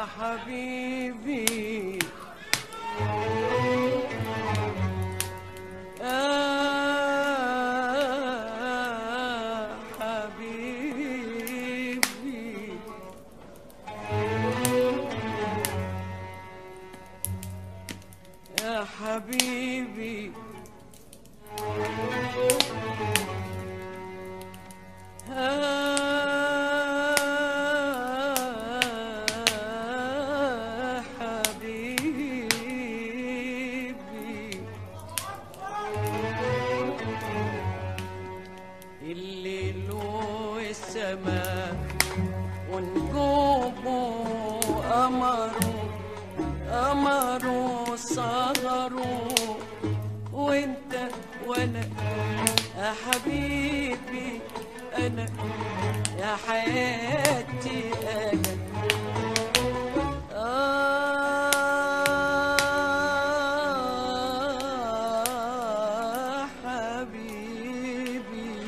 حبيبي يا حبيبي يا حبيبي يا حبيبي الليل والسماء ونجومه قمره قمره صغره وانت وانا يا حبيبي انا يا حياتي انا آه حبيبي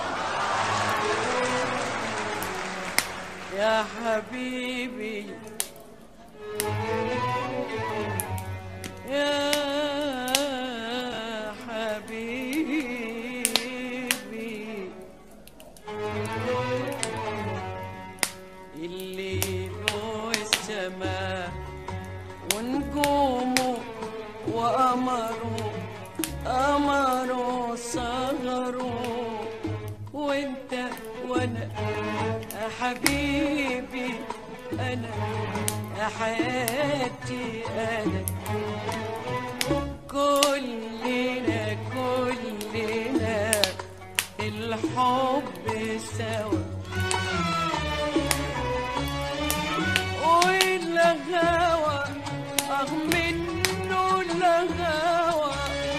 يا حبيبي يا حبيبي الليل والسماء ونجومه وقمره قمره صغره وانت وانا يا حبيبي انا يا حياتي انا كلنا كلنا الحب سوا والهوى أغ منه الهوى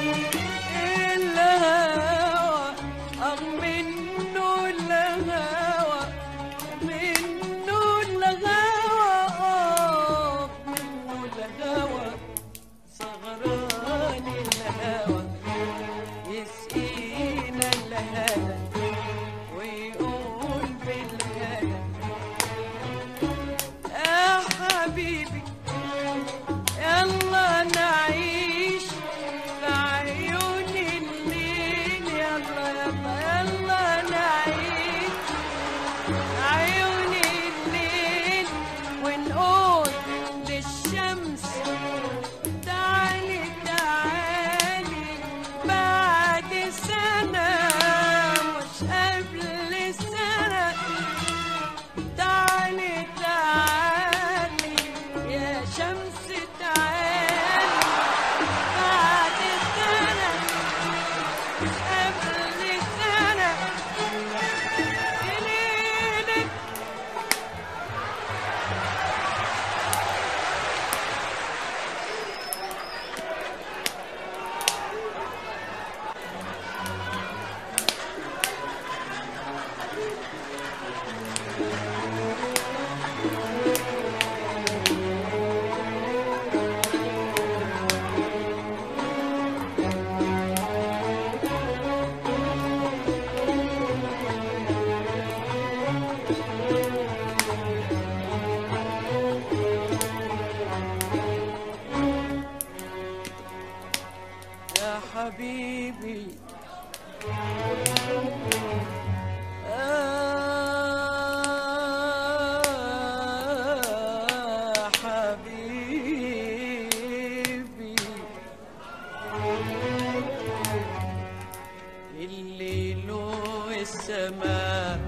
الهوى أغ منه الهوى منه الهوى آه، منه الهوى سهران الهوى يسقينا الهنا ويقول بالهنا يا حبيبي يلا نعيش في عيون الليل يلا يلا يلا نعيش في عيون الليل ونقول للشمس تعالي تعالي بعد سنة مش قبل سنة تعالي تعالي يا شمس تعالي بعد سنة مش قبل سنة ليلك يا حبيبي آه حبيبي الليل والسماء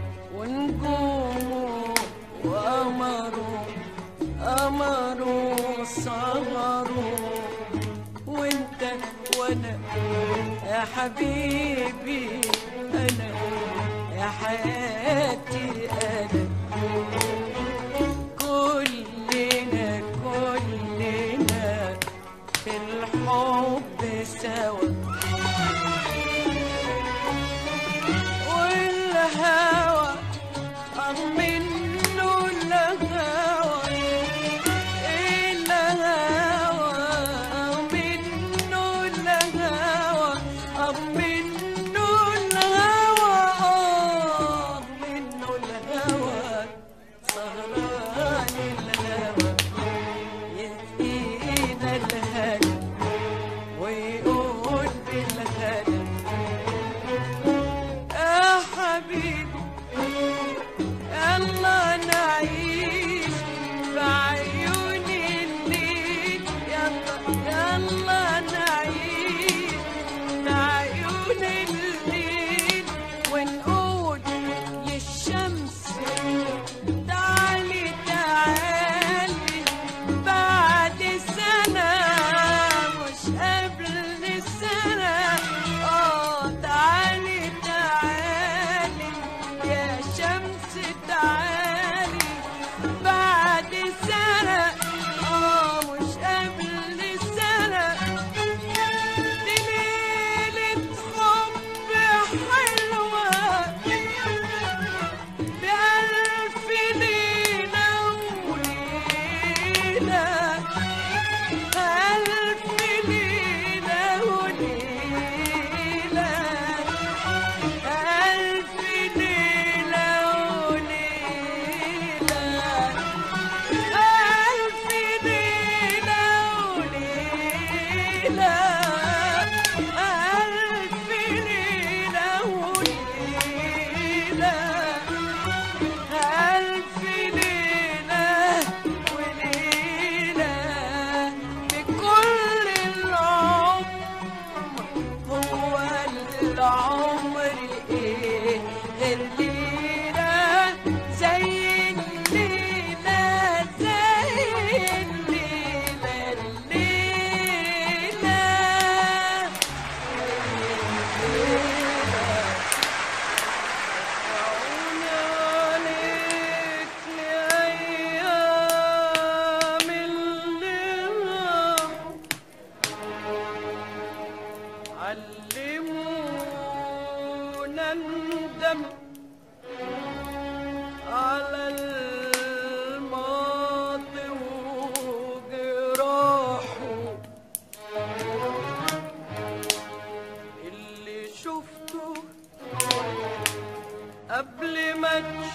ونجومه وقمره قمره صغره وانت وانا يا حبيبي انا يا حياتي انا كلنا كلنا في الحب سوا والهوى أغ منه الهوى الهوى أغ منه الهوى أغ منه عمري ايه غير ليلة زي الليلة زي الليلة الليلة عون عليك لأيام الليل علمونا ندم على الماضي وجراحه اللي شفته قبل ما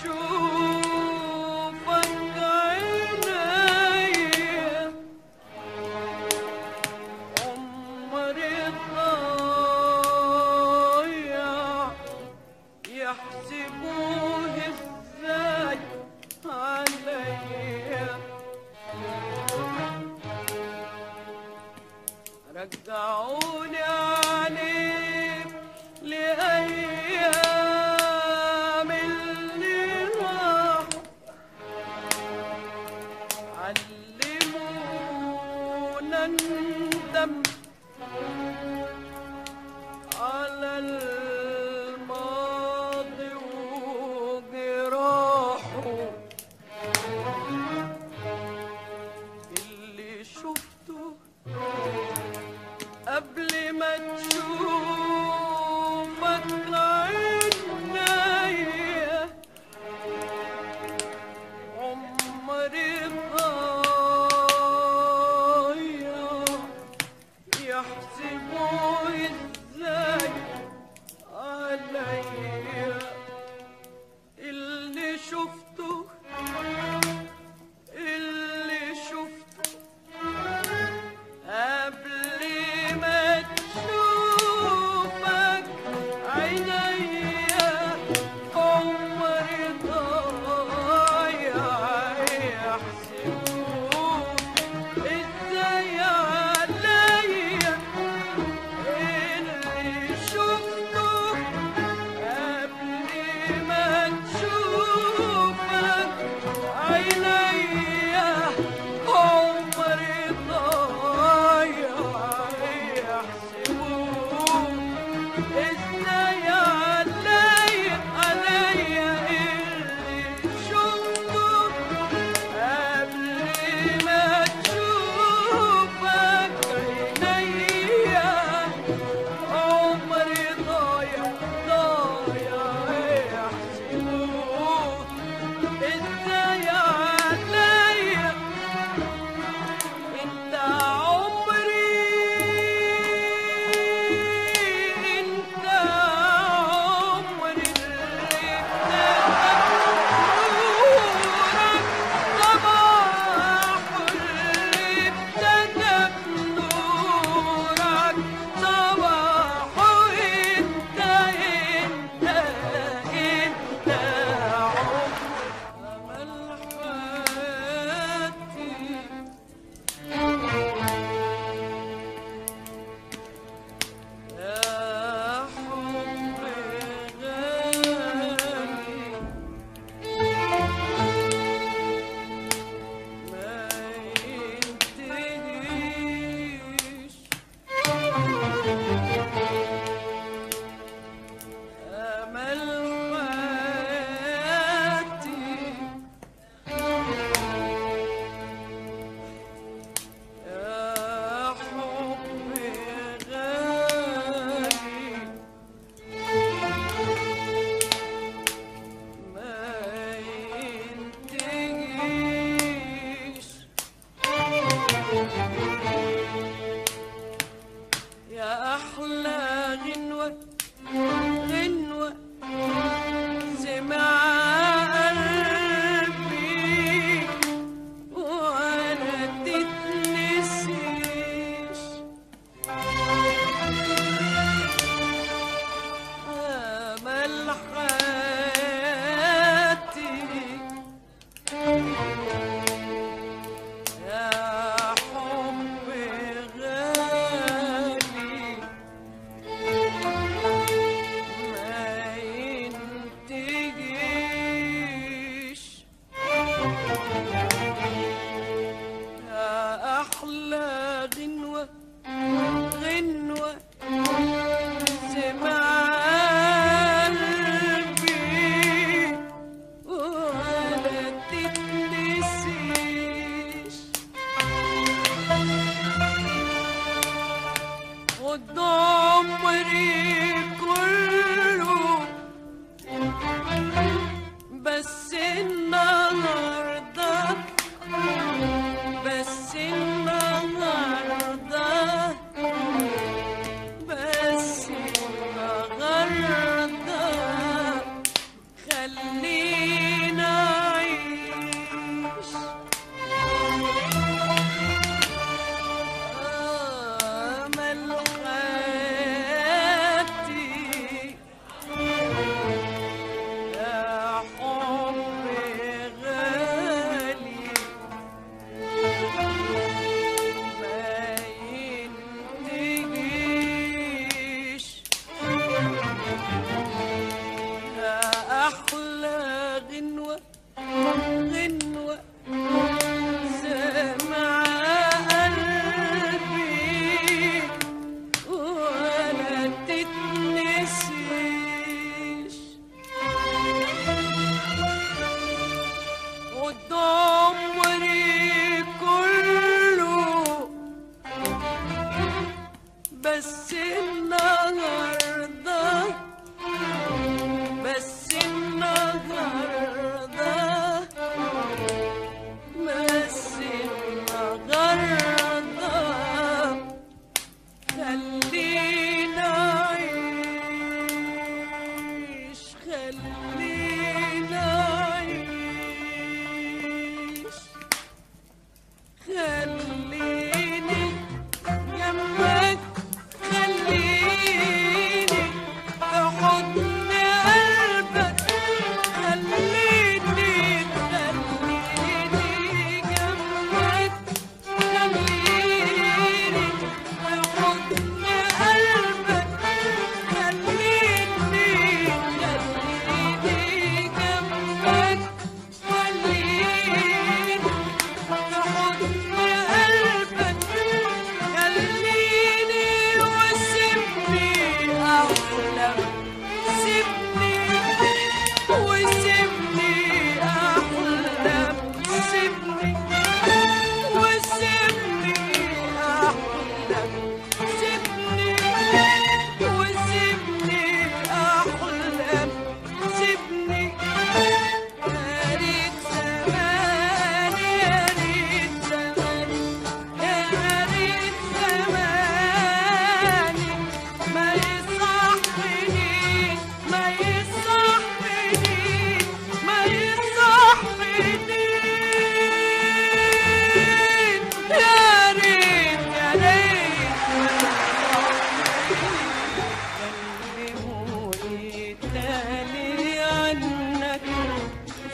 تشوفك عينيا عمري ضايع يحسبوه ازاي عليا رجعوني عليك لأيام اللي راحوا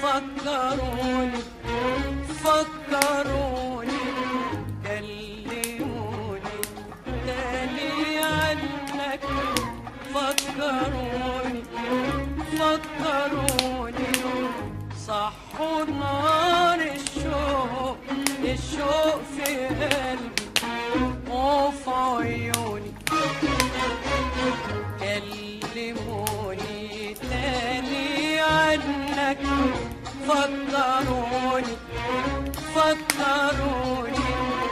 فكروني فكروني كلموني تاني عنك فكروني فكروني صحوا نار الشوق الشوق في قلبي وفي عيوني كلموني تاني عنك فكروني فكروني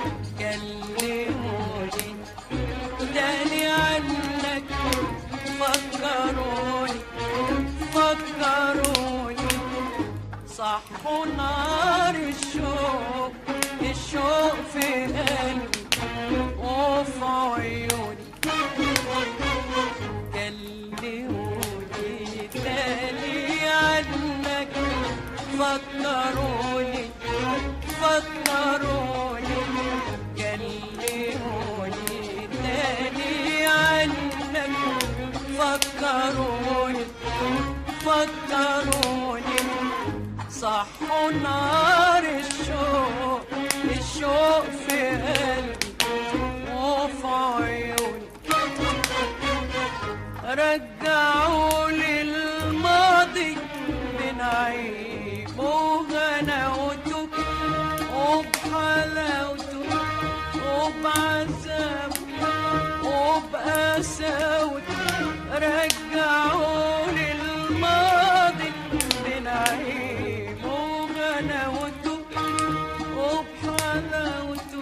كلموني تاني عنك فكروني فكروني صحوا نار الشوق الشوق في قلبي وفي عيوني كلموني تاني عنك فكروني فكروني كلموني تاني عنك فكروني فكروني صحوا نار الشوق الشوق في قلبي وفي عيوني رجعوا لي الماضي بنعيم وغناوته وبحلاوته وبعذابه وبقساوته رجعوا لي الماضي بنعيم وغناوته وبحلاوته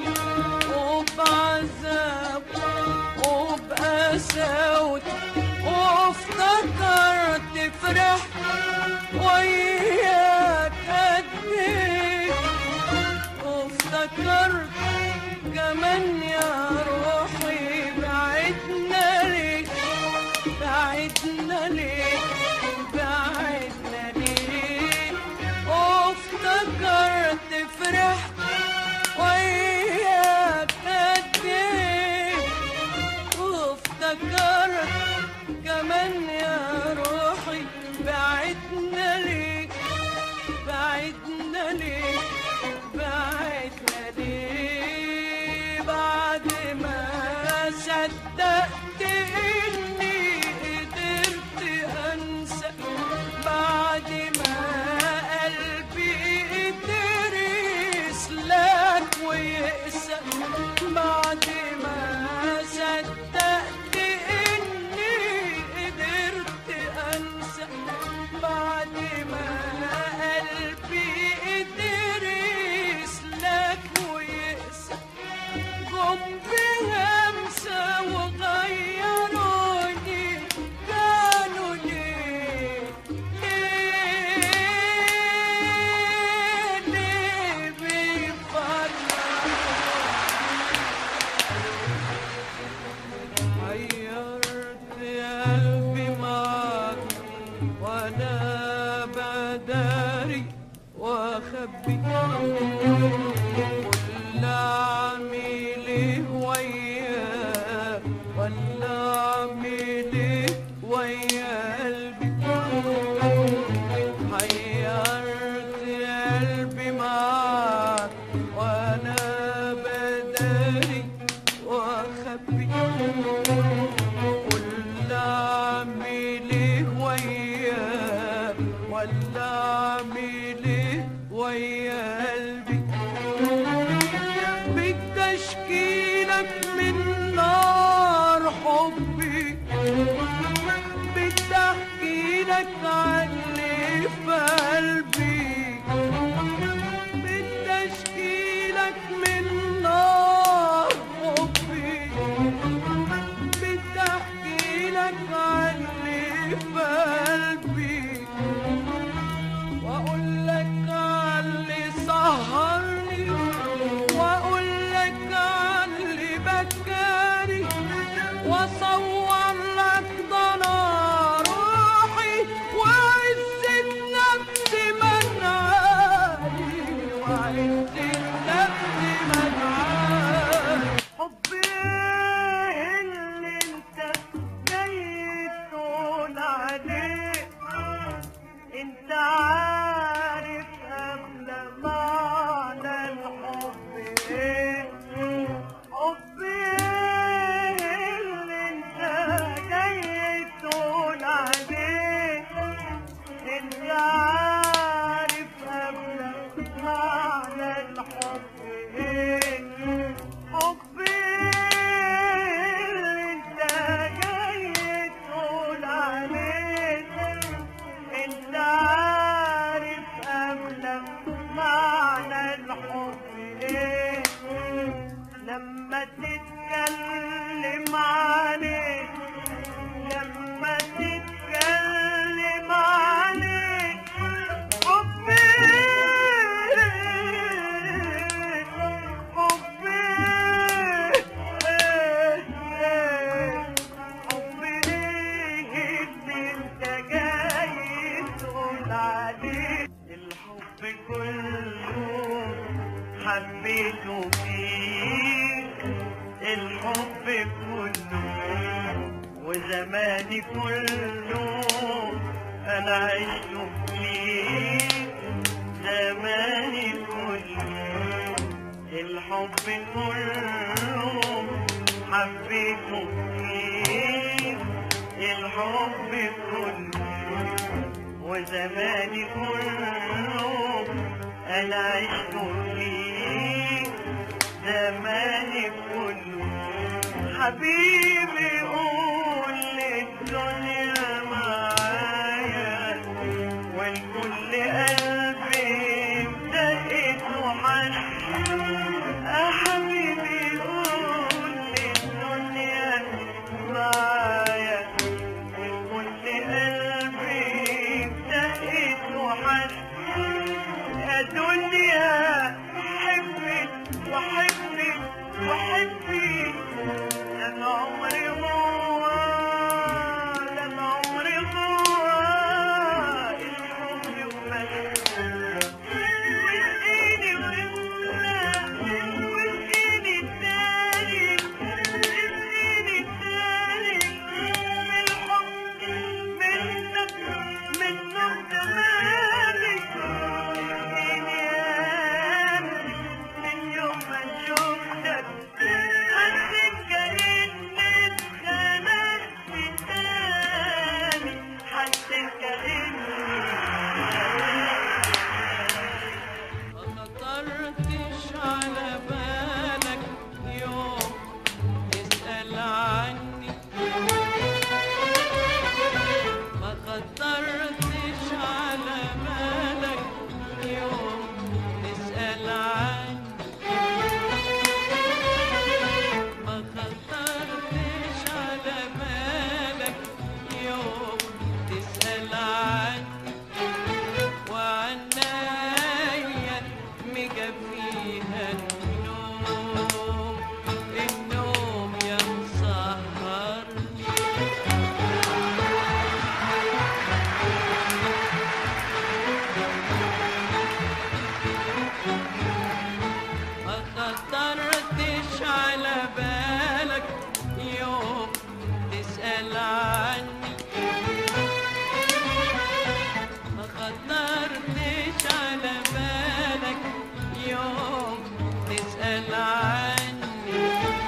وبعذابه وبقساوته وافتكرت فرحت وياك قد ايه وافتكرت كمان يا روحي بعدنا ليه بعدنا ليه بعدنا ليه وافتكرت فرحت وياك قد ايه وافتكرت كمان يا روحي بعدنا ليه بعدنا ليه بعدنا ليه بعد ما صدقت اني قدرت انسى بعد ما قلبي قدر يسلك ويقسى بعد ما صدقت اني قدرت انسى بعد ما قلبي قدر يسلك ويقسى جم بهمسة وغيروني كانوا ليه ليه ليه بيفكروا حيرت قلبي معاك وانا بداري واخبي كل عميلي وياه ولا عميلي ويا قلبي حيرت قلبي معاك وانا بداري واخبي كل عميلي وياه ولا عميلي ويا قلبي بتشكيلك من نار حبي بتحكي لك عن اللي في قلبي بتشكيلك من نار حبي بتحكي لك عن اللي في قلبي واقول لك عن اللي سهرني واقول لك عن اللي بكاني واصور لك ضنا روحي وعزة نفسي منعاني وعزة نفسي منعاني حبي اللي انت جاي تقول عليه انت عارف حبيب الحب كله حبيته فيك الحب كله وزماني كله انا عشت فيك زماني كله الحب كله حبيته فيك الحب كله وزماني كله انا عشت فيك زماني كله حبيبي قول للدنيا معايا والكل قلبي دقت وحش يا حبيبي قول للدنيا معايا والكل قلبي دقت وحش يا دنيا حبي وحبي وحبي ده أنا عمري هو ده أنا عمري هو الحب وبس واسقيني واملى واسقيني التاني اسقيني التاني من الحب منك منك زماني اسقيني يا من يوم ما شفتك حسيت كأني اتخنقت تاني حسيت كأني ما خطرتش على بالك يوم تسأل عني ما خطرتش على بالك يوم تسأل عني ما خطرتش على بالك يوم تسأل عني وعنايا مجفيها النوم النوم يا مسهرني ما خطرتش على بالك يوم تسأل عني ما خطرتش على بالك يوم تسأل عني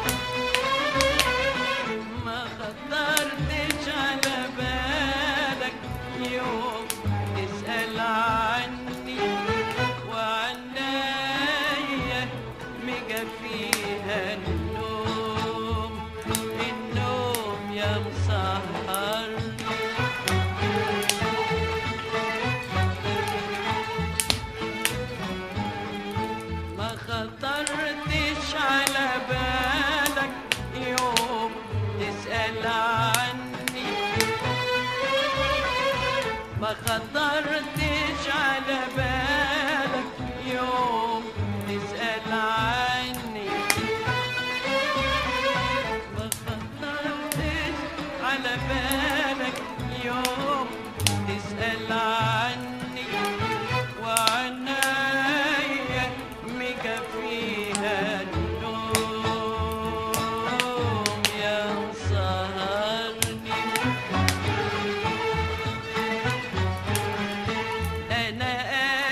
ما خطرتش على بالك يوم تسأل عني وعنايا مجفيها النوم النوم يا مسهرني ما خطرتش على بالك يوم تسأل عني ما خطرتش على بالك يوم تسأل عني ما خطرتش على بالك يوم تسأل عني وعنايا مجفيها النوم يا مسهرني انا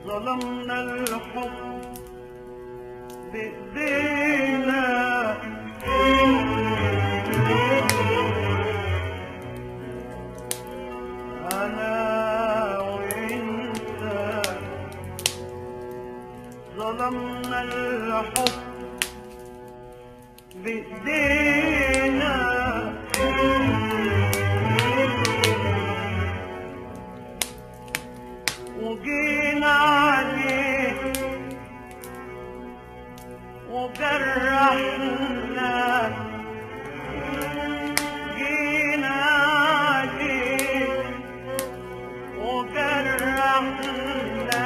ظلمنا الحب بإيدينا أنا وإنت ظلمنا الحب بإيدينا وجينا عليك وجرحنا جينا عليك وجرحنا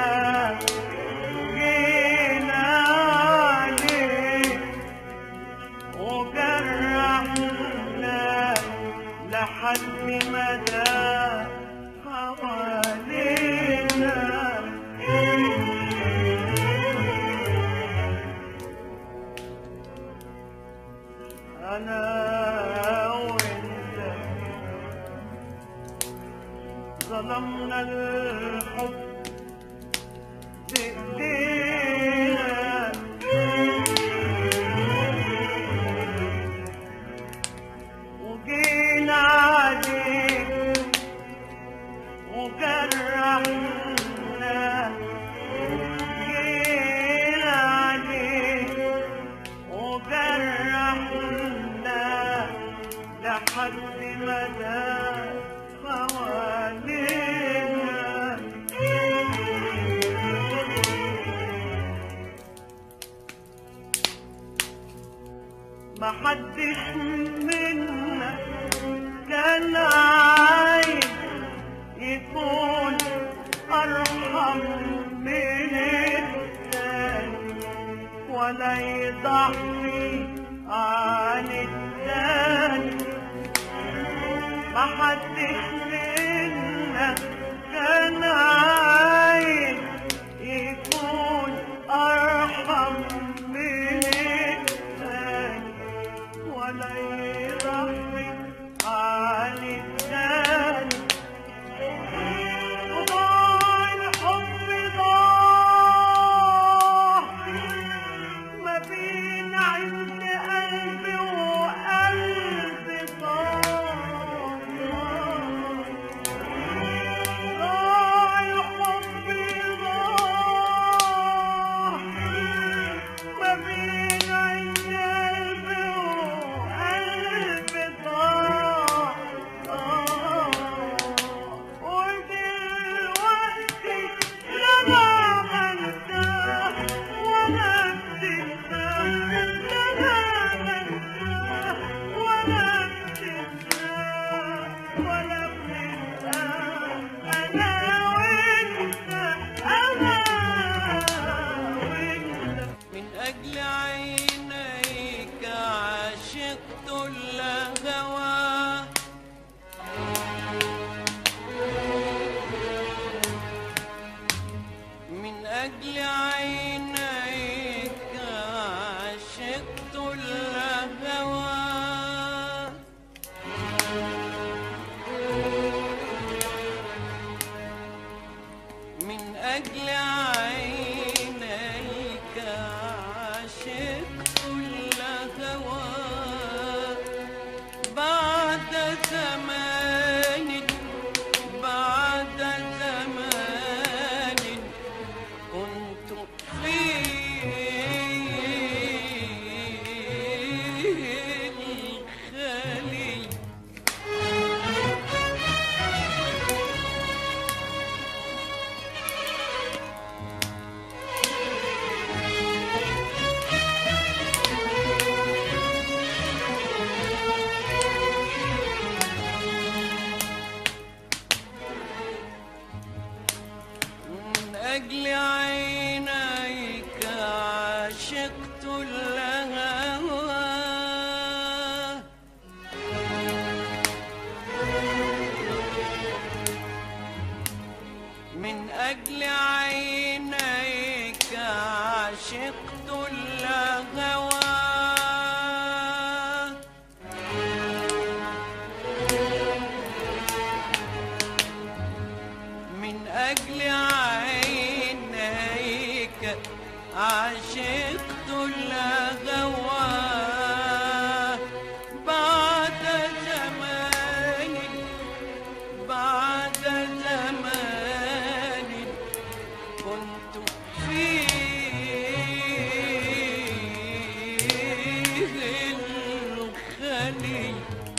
جينا عليك وجرحنا لحد ما دام حوالينا أنا وأنت ظلمنا الحب بإيدينا وجينا عليك وجرحنا جينا عليك وجرحنا لحد ما دام حوالينا ما حدش منا كان عايز يكون أرحم من الثاني ولا يضحي عن الثاني ما حدش منا كان عايز يكون أرحم من الثاني ولا يضحي عن الثاني وضاع الحب ضاع ما بين عند قلبي وقلبي ضاع ضاع الحب ضاع ما بين عند قلبي وقلبي ضاع ودلوقتي لا بنساه ولا بتنساه لا بنساه ولا بتنساه ولا بتنساه أنا وأنت أنا وأنت من أجل عينيك عشقت الهوى من أجل عينيك عشقت الهوى من أجل عينيك عشقت الهوى بعد زمان بعد زمان كنت في الخليل من أجل عينيك عشقت الهوى من أجل عينيك عشقت الهوى من أجل عينيك عشقت الهوى بعد زمان بعد زمان كنت فيه الخليل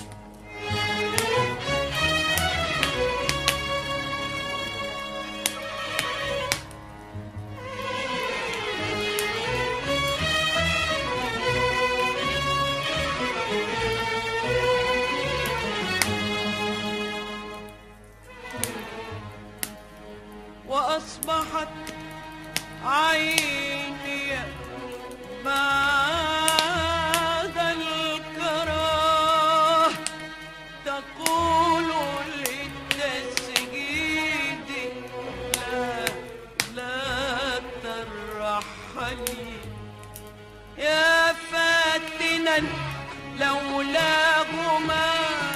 وأصبحت عيني بعد الكراه تقول للتسجيد لا لا ترحلي يا فاتنا لولاهما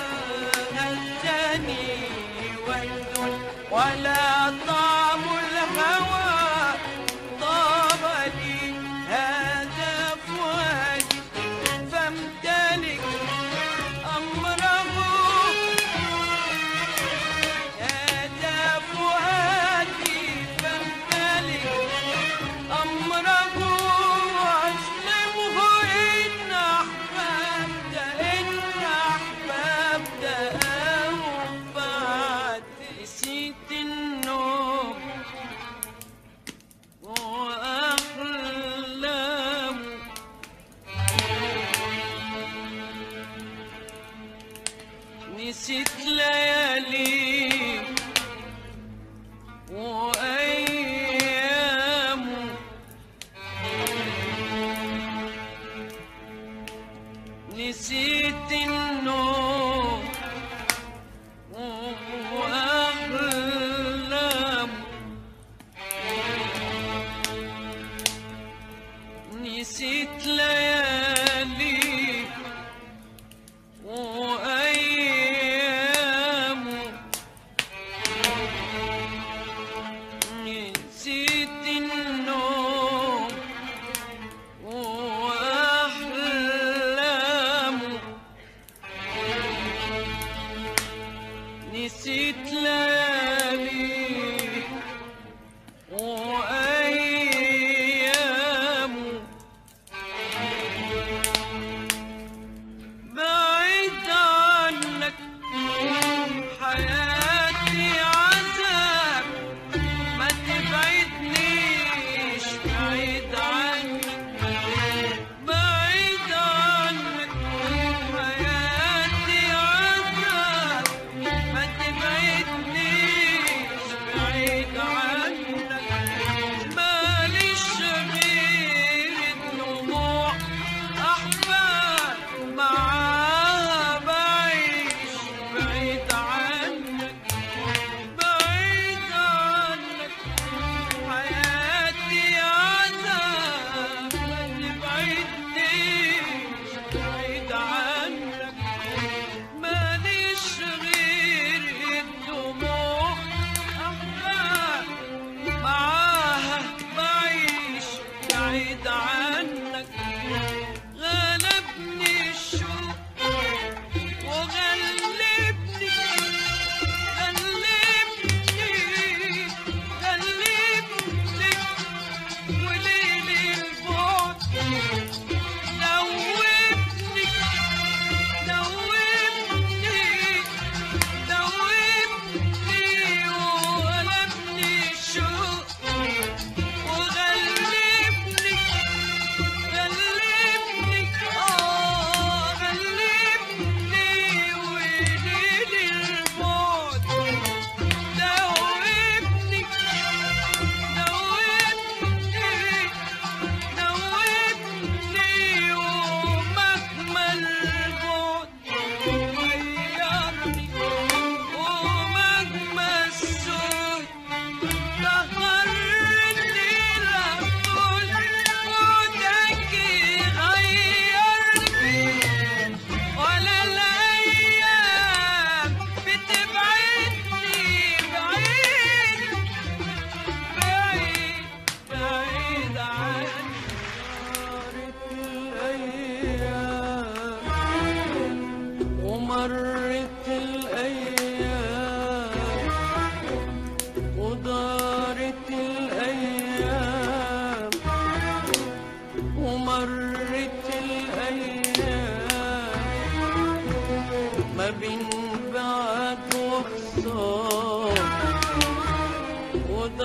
هزني ود ولا طعم الهوى طاب لي هذا فؤاد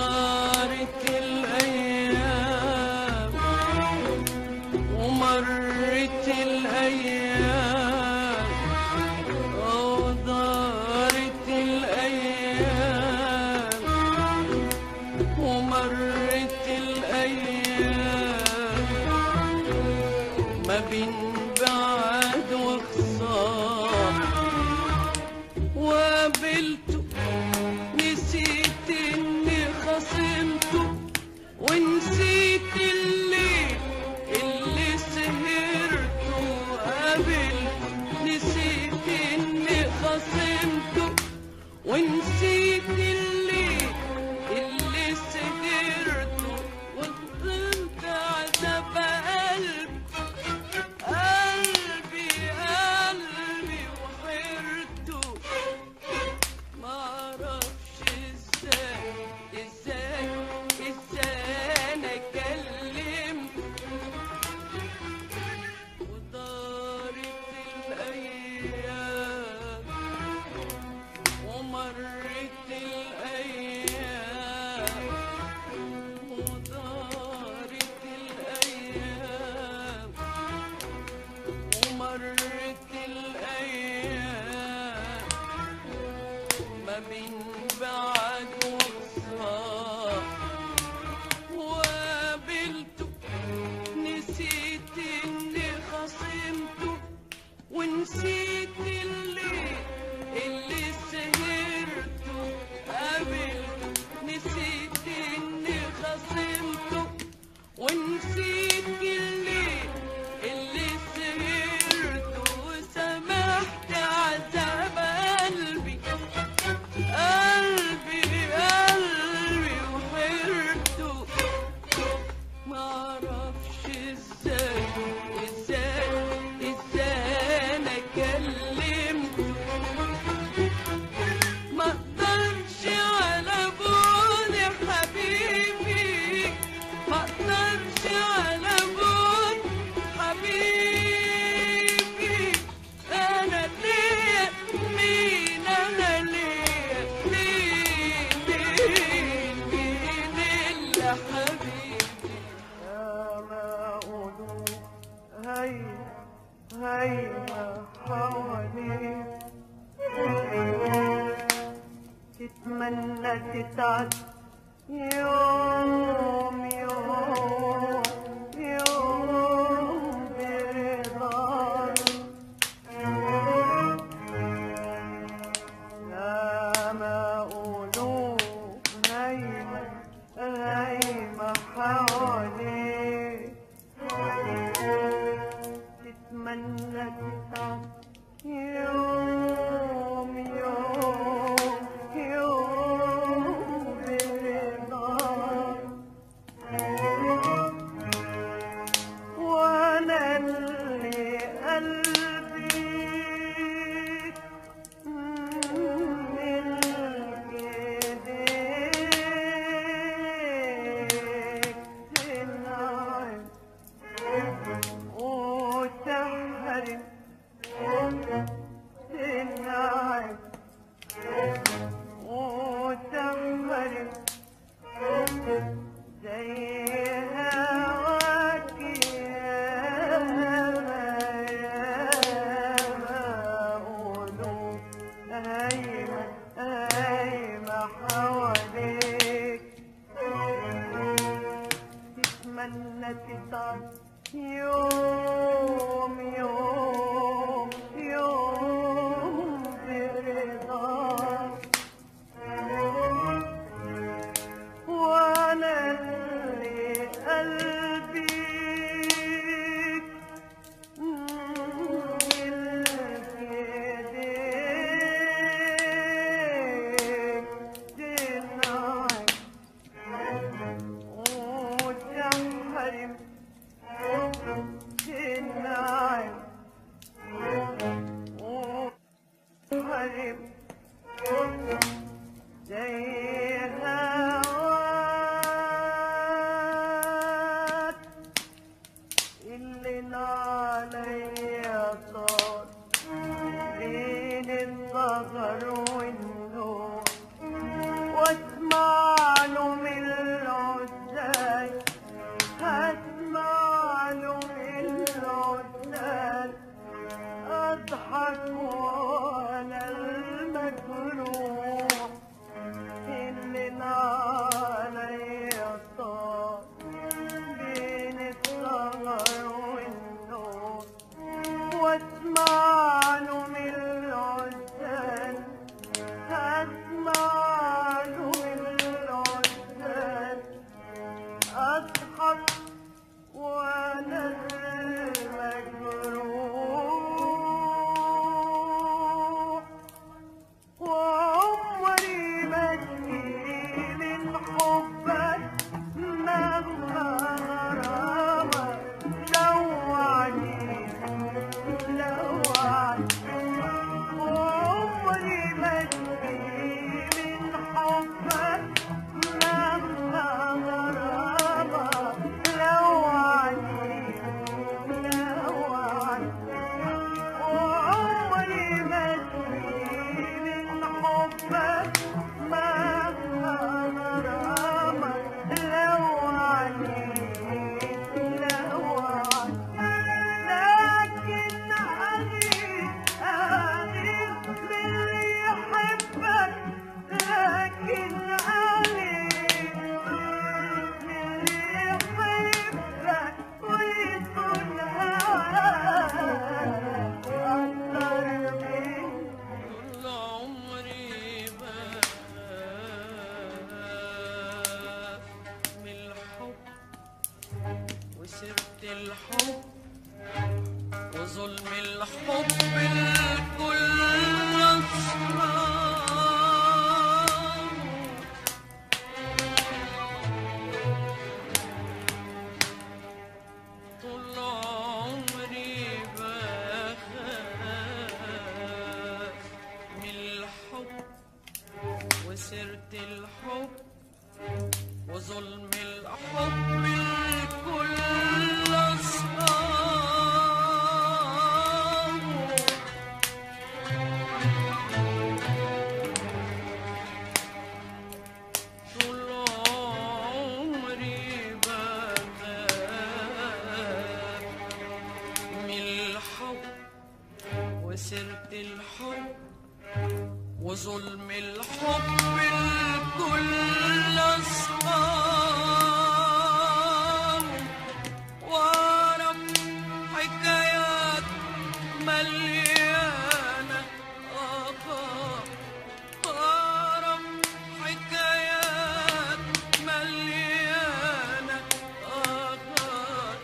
ودارت الأيام ومرت الأيام ودارت الأيام ومرت الأيام ما بين بعد وخصام وقابلته نسيت اني خصمته ونسيت الليل اللي سهرته قابلته نسيت اني خصمته ونسيت الليل اللي سهرته وفضلت عذاب قلبي قلبي قلبي وحيرته ما اعرفش ازاي ازاي ازاي انا كلمت ودارت الايام ومرت الايام ودارت الايام ومرت الايام ما بين بعد وصال وقابلته نسيت اني خصمته ونسيت الليل اللي سهرته قابلته نسيت اني خصمته ونسيت الليل اللي سهرته وسمحت عذاب قلبي قلبي قلبي وحيرته ما اعرفش ازاي ازاي ازاي انا كلمته ما اقدرش على بود حبيبي ما اقدرش على بود حبيبي انا ليا مين انا ليا مين مين مين الا حبيبي ما قولوا هيا هيا حواليك تتمنى تتعد يوم يوم يوم برضاك يا ما قولوا هيا هيا الحب وظلم الحب الكل أسرار طول عمري بخاف من الحب وسيرة الحب وظلم الحب الكل أصحابه طول عمري بخاف من الحب وسيرة الحب وظلم الحب الكل أصحاب وأعرف حكايات مليانة آثار أعرف حكايات مليانة آثار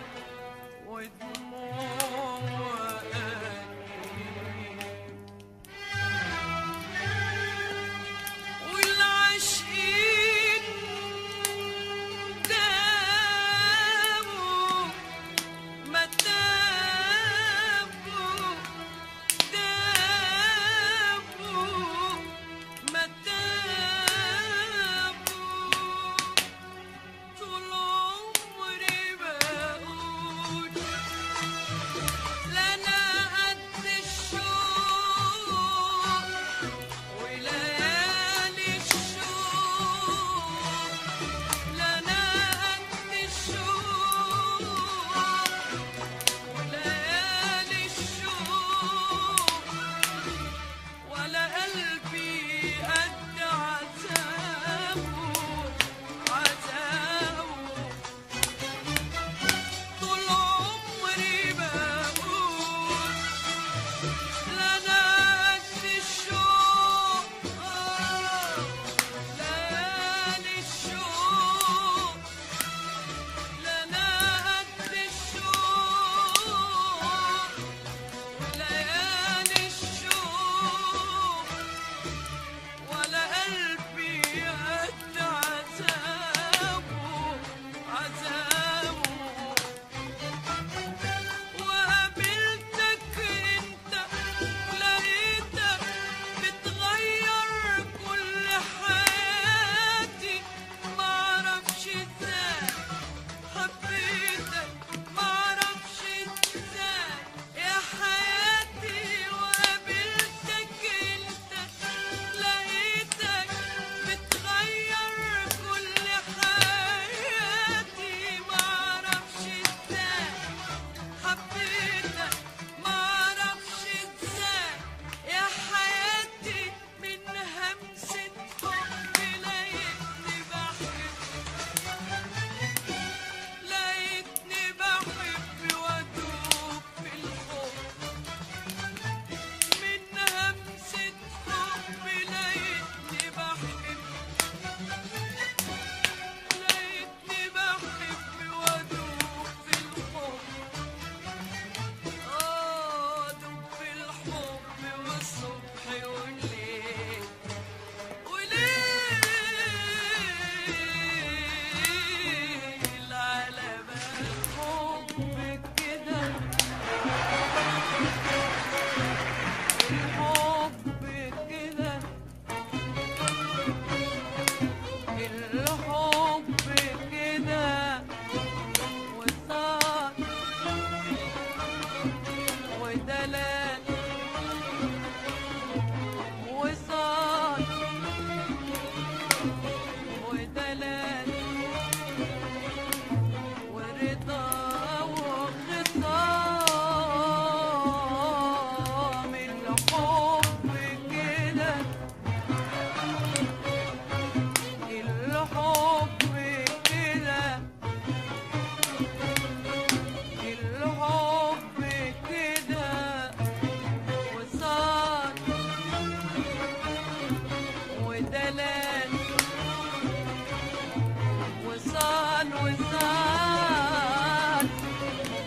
ودموع وأنين والعاشقين داموا ما تابوا داموا ما تابوا طول عمري بقول لنا قد الشوق وليالي الشوق لنا قد الشوق وليالي الشوق ولا قلبي قد عذابه عذابه طول عمري بقول لنا قد الشوق آه، ليالي الشوق لنا قد الشوق وليالي الشوق ولا قلبي قد عذابه عذابه وقابلتك انت لقيتك بتغير كل حياتي معرفش ازاي حبيتك معرفش ازاي يا حياتي وقابلتك انت لقيتك بتغير كل حياتي معرفش ازاي حبيتك معرفش ازاي يا حياتي من همسة حب لقيتني بحب لقيتني بحب وادوب في الحب من همسة حب لقيتني بحب لقيتني بحب وادوب في الحب آه دوب في الحب والصبح والليل وليل على بال حبك كده الحب كده الحب كده وصار ودلال وصال ودلال ورضا وخصام الحب كده الحب كده الحب كده وصار ودلال وصال وصال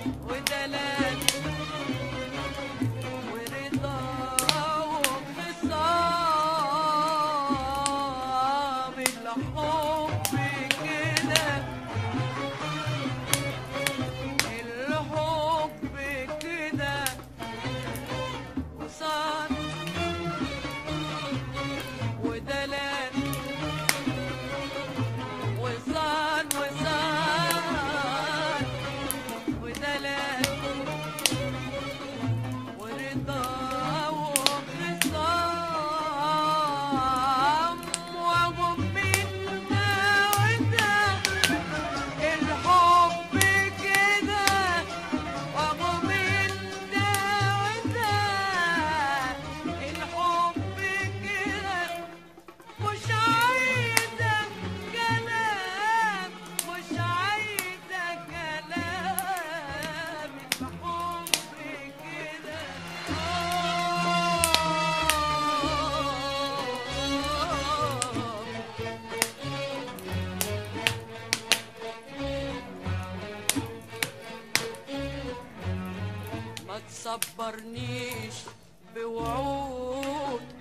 تصبرنيش بوعود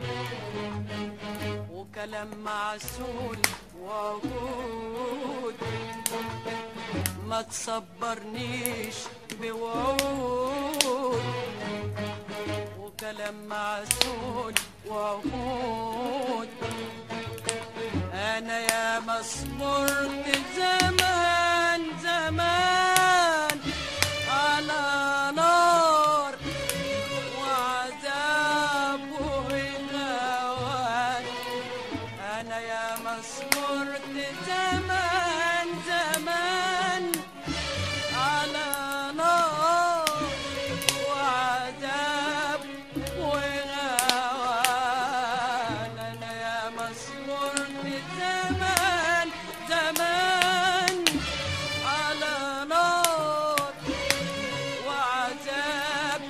وكلام معسول وعهود ما تصبرنيش بوعود وكلام معسول وعهود انا يا مصبرت زمان زمان على نار وعذاب وهوان انا يا مصبرت زمان زمان على نار وعذاب وهوان انا يا مصبرت زمان زمان على نار وعذاب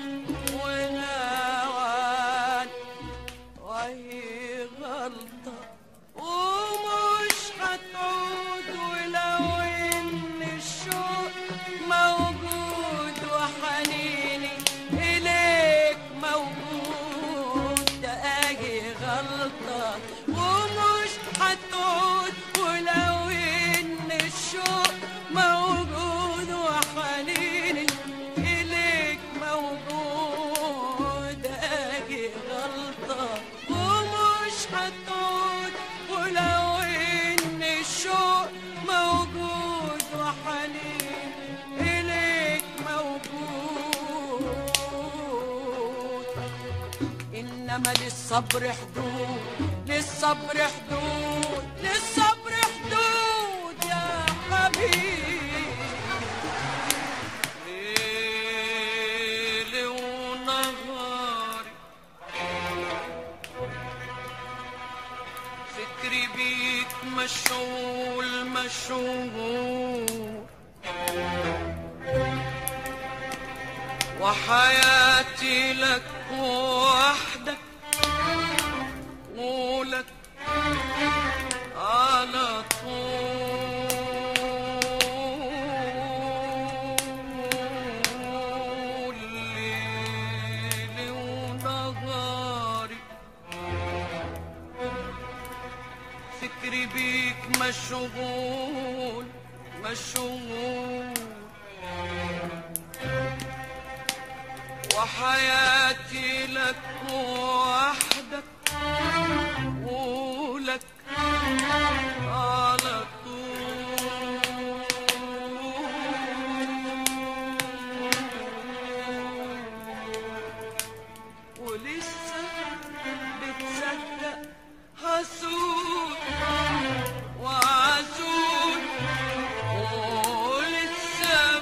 ونوان وهي غلطة ومش هتعود ولو ان الشوق موجود وحنيني اليك موجود ده اجي غلطة ومش هتعود ولو ان الشوق موجود وحنيني اليك موجود اجي غلطة ومش هتعود ولو ان الشوق موجود وحنين اليك موجود انما للصبر حدود للصبر حدود للصبر حدود يا حبيبي ليلي ونهاري فكري بيك مشغول مشغول وحياتي لك وحدك ولك على طول ليلي ونهاري فكري بيك مشغول مشغول وحياتي لك وحدك ولك على طول ولسه بتصدق حسود وعسود ولسه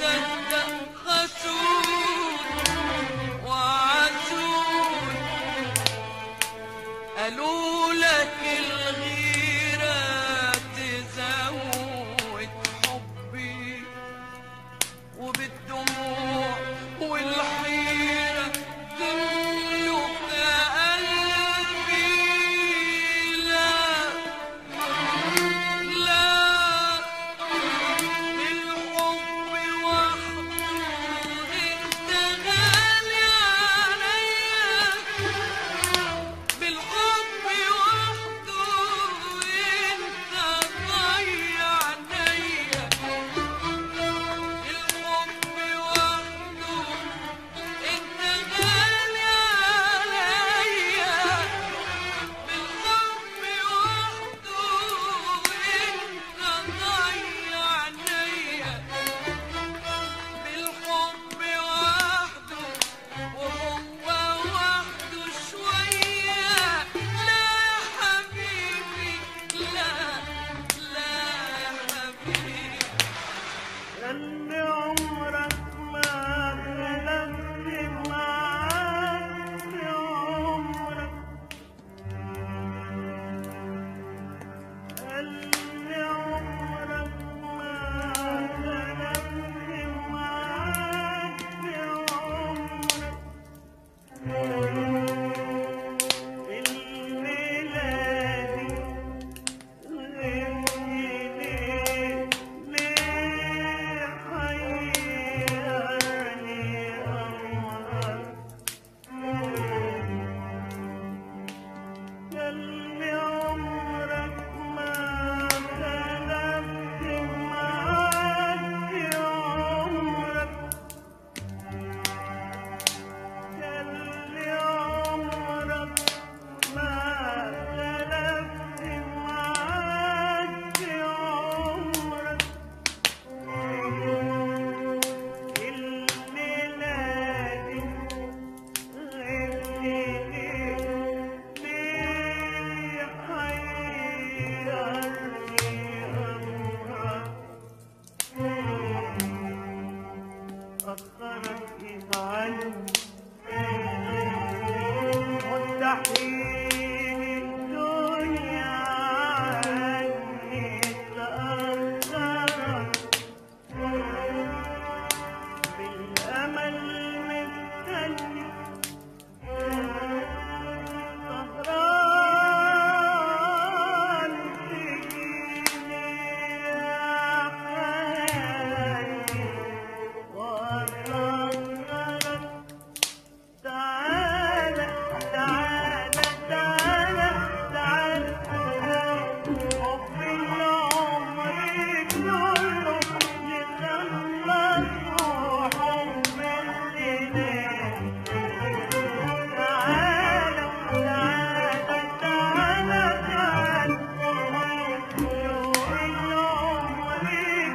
بتصدق حسود وعسود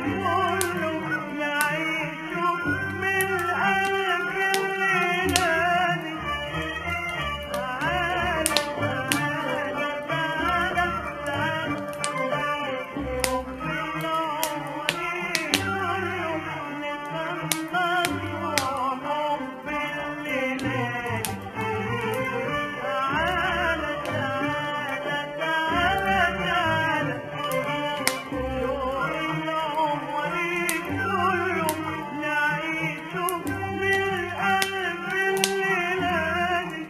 كله نعيشه من قلب الليلاني تعالى تعالى تعالى تعالى يوم من عمري كله نخلص حب الليلاني تعالى تعالى تعالى تعالى يوم من عمري كله نعيشه من قلب الليلاني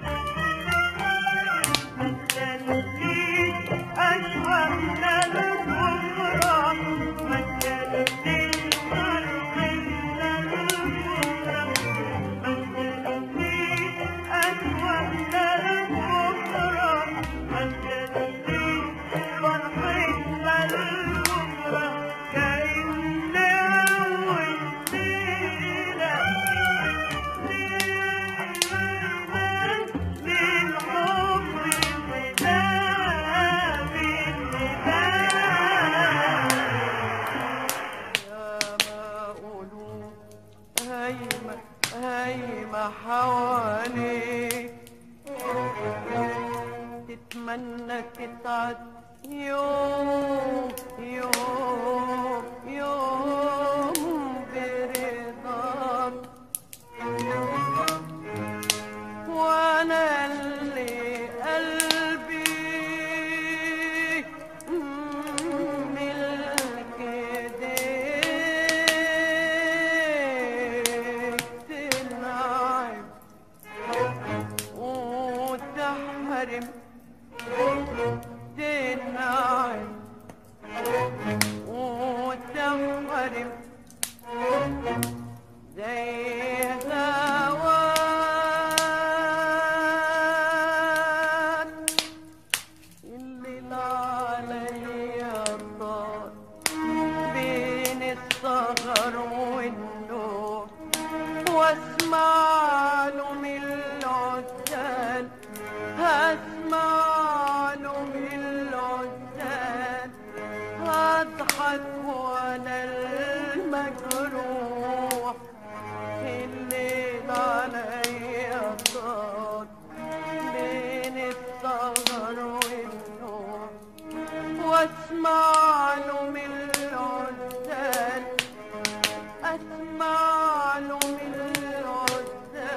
ما تخليش أشوقنا لبكرة ما تخليش فرحنا لبكرة ما تخليش أشوقنا لبكرة ما تخليش فرحنا لبكرة كأن أول ليلة حواليك تتمنى تتعد يوم يوم يوم برضاك وانا اللي قلبي ملك ايديك تنعم وتحرم تنعم وتحرم زي هواك الليل عليا طار بين السهر والنور واسمع له من العزال هسمع له من العزال هضحك وانا المجروح الليل عليا طار بين السهر والنور واسمع له من العزال اسمع له من العزال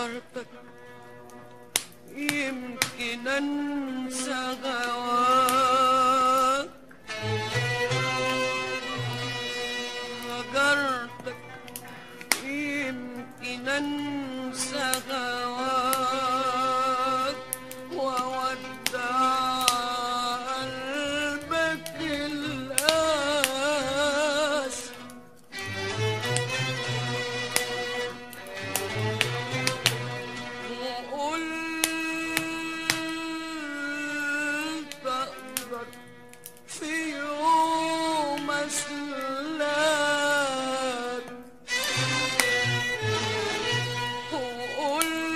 هجرتك يمكن انسى هواك هجرتك يمكن انسى هواك وودع قلبك القاس وقلت اقدر في يوم اسلاك وقلت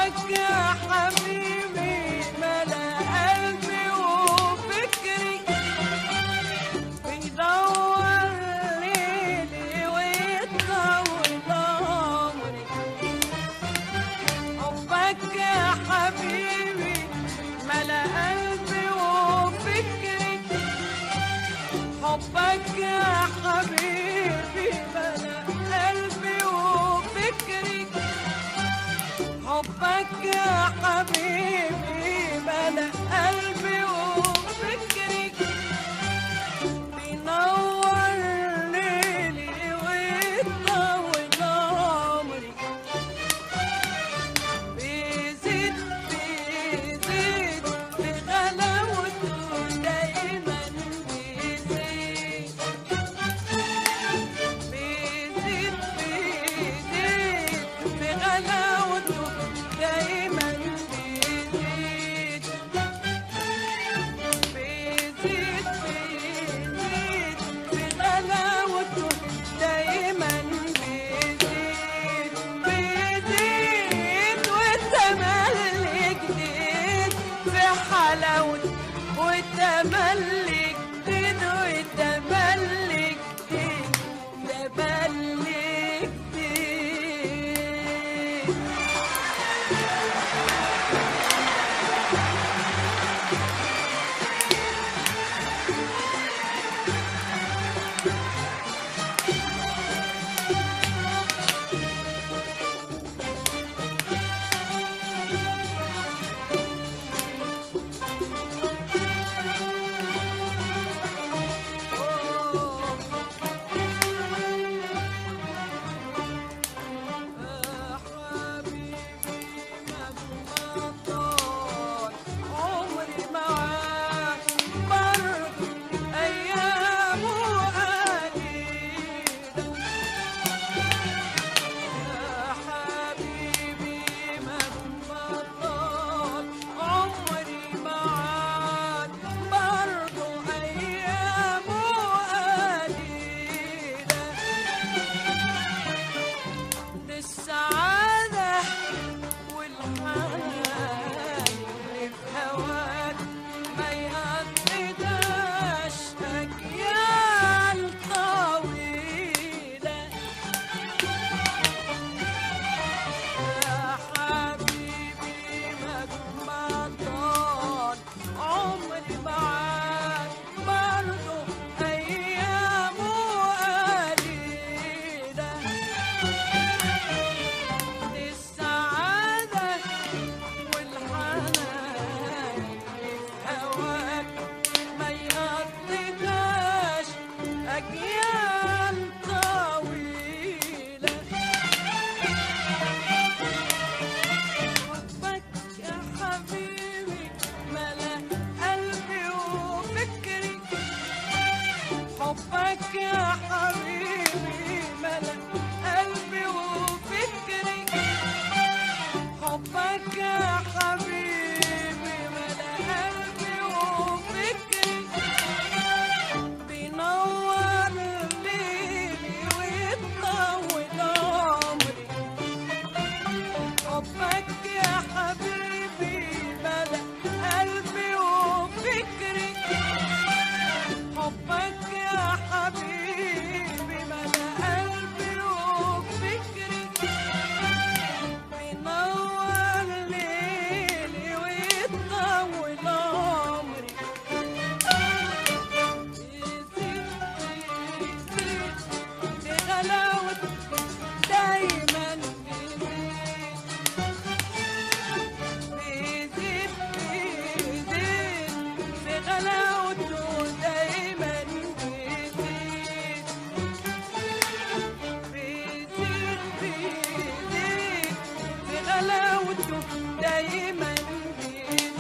حبك يا حبيبي ملا قلبي وفكري بيدور ليلي ويطول عمري حبك يا حبيبي ملا قلبي وفكري حبك يا حبيبي ملا قلبي وفكري حبك يا حبيبي ملا قلبي وفكري بينور ليلي ويطول عمري بيزيد بيزيد بغلاوته دايما بيزيد بيزيد بيزيد بغلاوته دايما بيزيد بيزيد بيزيد بغلاوته دايما بيزيد بيزيد والتملي جديد في حلاوته والتملي جديد والتملي جديد تملي جديد عمري معاك مر أيام قليلة يا حبيبي مهما طال عمري معاك برضو أيام قليلة للسعادة والحنان اللي في هواك ما يهدداش أجيال طويلة يا حبيبي مهما طال عمري معاك برضو أيامه قليلة السعادة والحنان اللي في هواك ما يقضيهاش أجيال طويلة حبك يا حبيبي ملا قلبي وفكري حبك يا حبيبي ملا قلبي وفكري حبك يا حبيبي ملا قلبي وفكري بينور ليلي ويطول عمري حبك يا حبيبي ملا قلبي وفكري حبك يا حبيبي ملا قلبي وفكري بينور ليلي ويطول عمري يزيد يزيد بغلاوته دايما بيزيد بيزيد بيزيد بغلاوته دايما بيزيد بيزيد بيزيد بغلاوته دايما بيزيد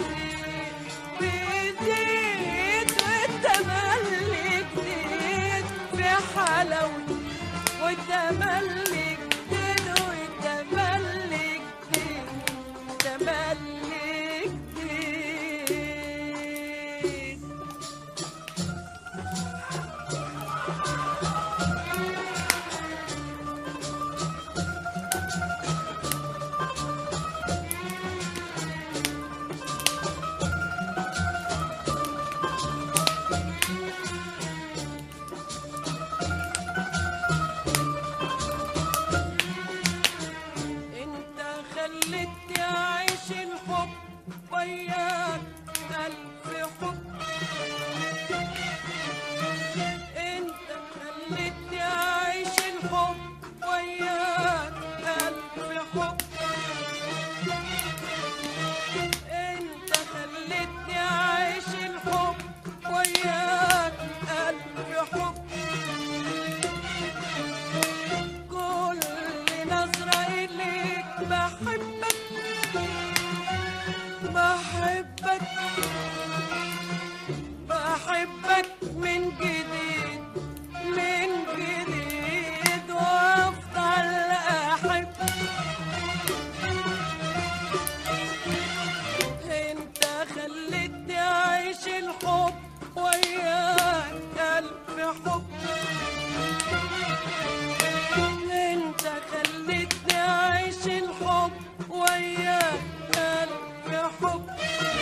بيزيد والتملي جديد في حلاوته والتملي جديد والتملي جديد تملي جديد خلتني أعيش الحب وياك ألف حب انت خلتني أعيش الحب وياك ألف حب كل نظرة إليك بحبك بحبك بحبك من جديد من جديد وافضل احب انت خلتني اعيش الحب وياك الف حب انت خلتني اعيش الحب وياك الف حب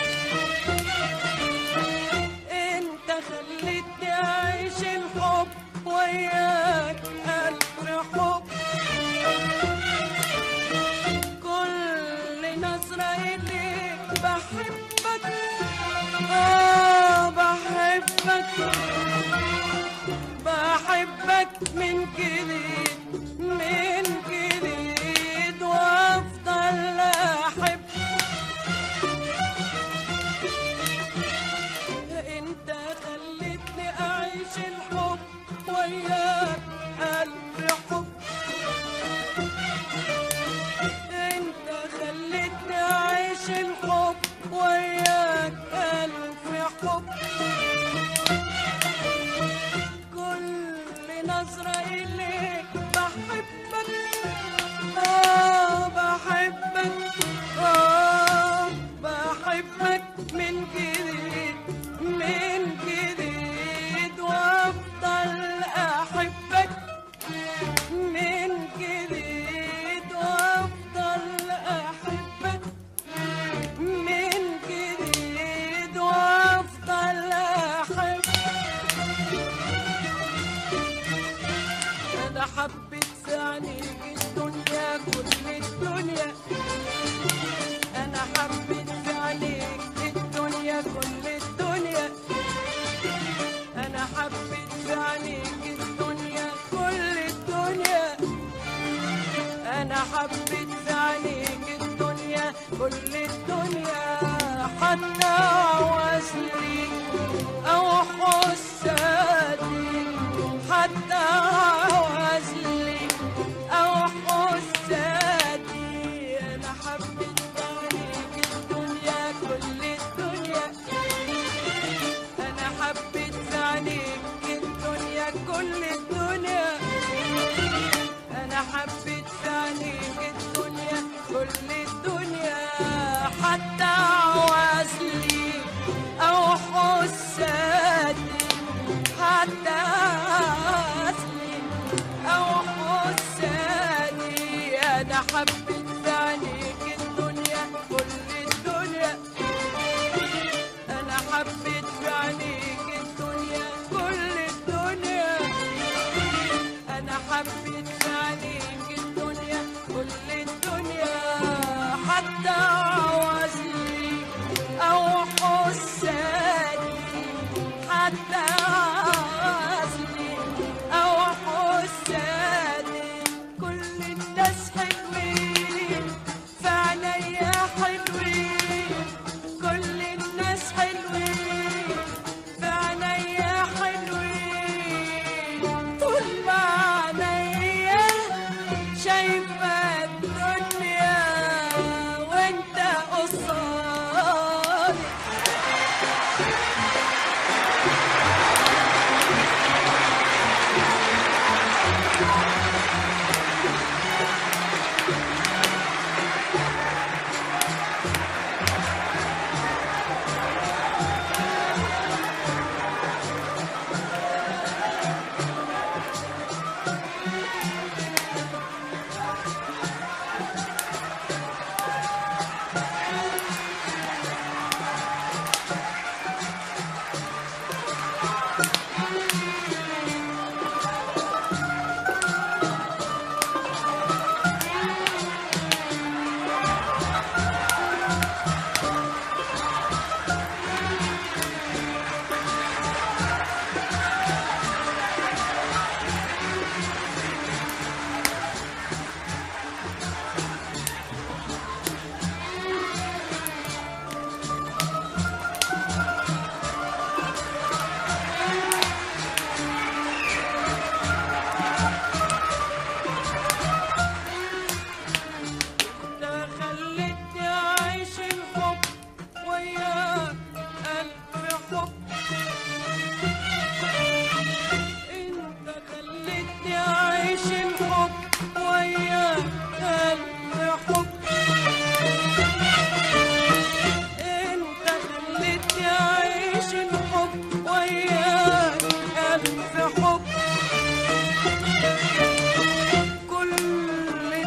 انت خلتني اعيش الحب وياك الف حب كل نظرة إليك بحبك آه بحبك بحبك من جديد من جديد وأفضل أحب انت خلتني اعيش الحب وياك الف حب انت خلتني اعيش الحب وياك الف حب كل نظرة اليك بحبك اه بحبك اه بحبك من جديد من جديد وافضل احبك من جديد وافضل احبك من جديد وافضل احبك انا حبيت في عينيك الدنيا كل الدنيا انا حبيت في عينيك الدنيا كل الدنيا انا حبيت في عينيك الدنيا كل الدنيا انا حبيت في عينيك الدنيا كل الدنيا حتى عوزلي او حسادي حتى عوزلي او حسادي انا حبيت في عينيك الدنيا كل الدنيا انا حبيت في عينيك الدنيا كل الدنيا انا حبيت في عينيك الدنيا كل الدنيا حتى عوزلي او حسادي حتى عوزلي او حسادي انا حبيت في عينيك الدنيا كل الدنيا انا حبيت في عينيك الدنيا كل الدنيا انا حبيت في عينيك الدنيا كل الدنيا حتى عوزلي او حسادي حتى عوزلي او حسادي كل الناس حلوين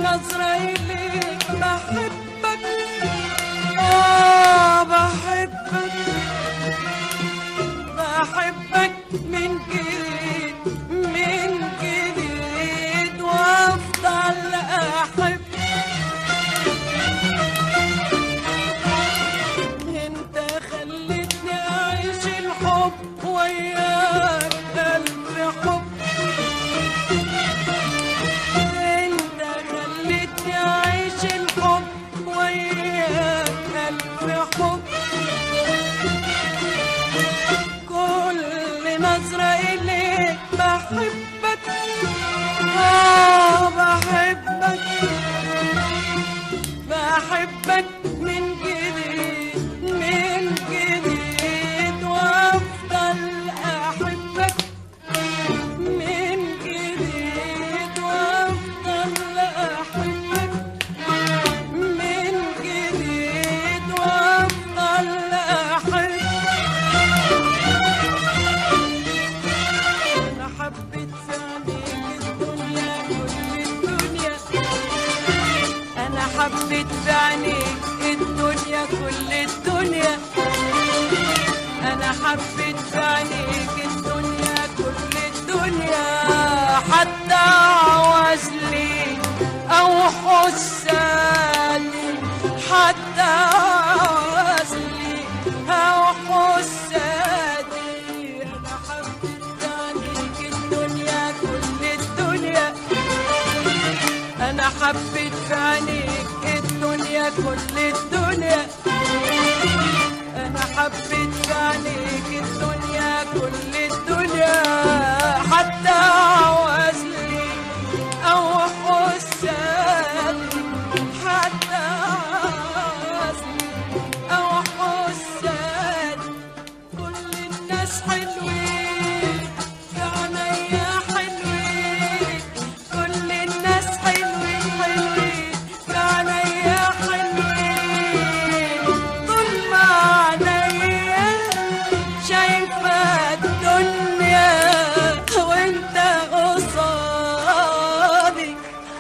نظرة إليك بحبك آه بحبك بحبك من جديد من جديد وأفضل أحب انت خلتني اعيش الحب وياك قلب حب انت خلتني اعيش الحب وياك قلب حب كل نظرة إليك بحبك آه بحبك بحبك من جديد من جديد وافضل احبك من جديد وافضل احبك من جديد وافضل احبك انا حبيت في عينيك الدنيا كل الدنيا انا حبيت في عينيك الدنيا كل الدنيا انا حبيت في عينيك الدنيا كل الدنيا حتى عوزلي او حساني حتى عوزلي او حساني انا حبيت في عينيك الدنيا كل الدنيا انا حبيت في عينيك الدنيا كل الدنيا انا حبيت في عينيك الدنيا كل الدنيا حتى عوزلي او حساني حتى عوزلي او حساني كل الناس حلوين في عينيا حلوين كل الناس حلوين حلوين في عينيا حلوين طول ما عينيا شايفة الدنيا وانت قصادي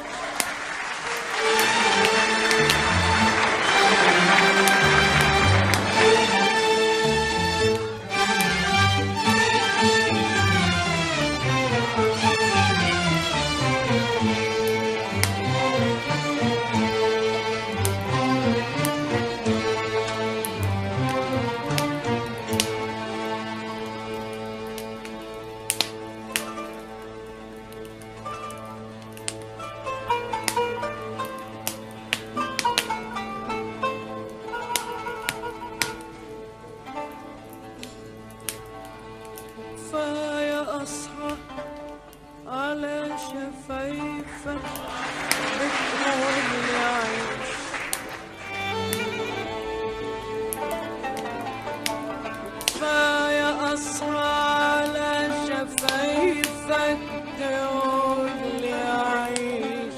كفاية أصحى على شفايفك بتقول لي عيش كفاية أصحى على شفايفك تقول لي عيش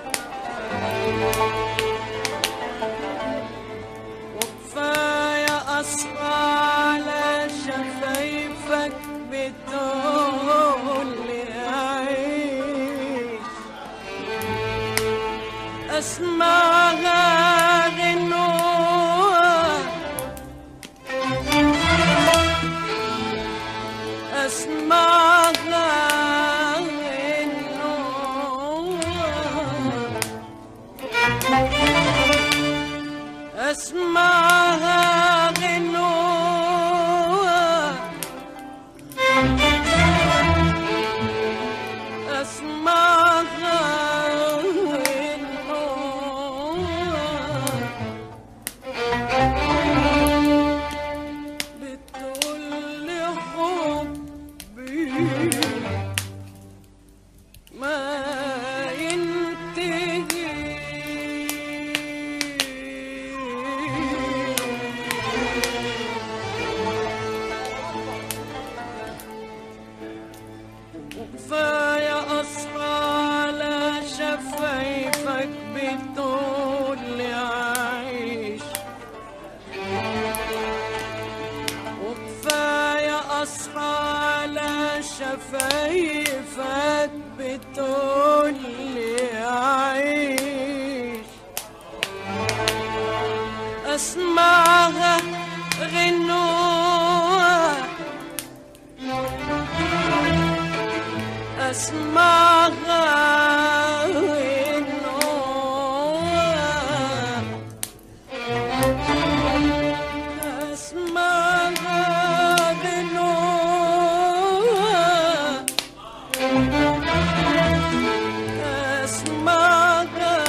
وكفاية أصحى على شفايفك بتقول لي عيش أسمعها غنوة أسمعها غنوة أسمعها غنوة أسمعها غنوة بتقول لي حبي ما ينتهي وكفاية أصحى على شفايفك بتقول لي عيش وكفاية أصحى على شفايفك بتقول لي عيش اسمعها إنه اسمعها غنوها اسمعها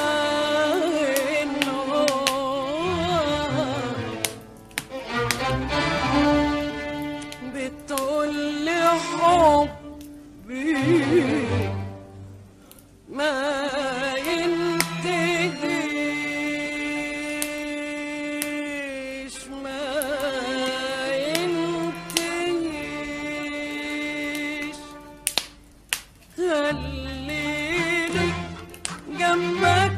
غنوها بتقول لي حبي ما ينتهيش ما ينتهيش خليني جنبك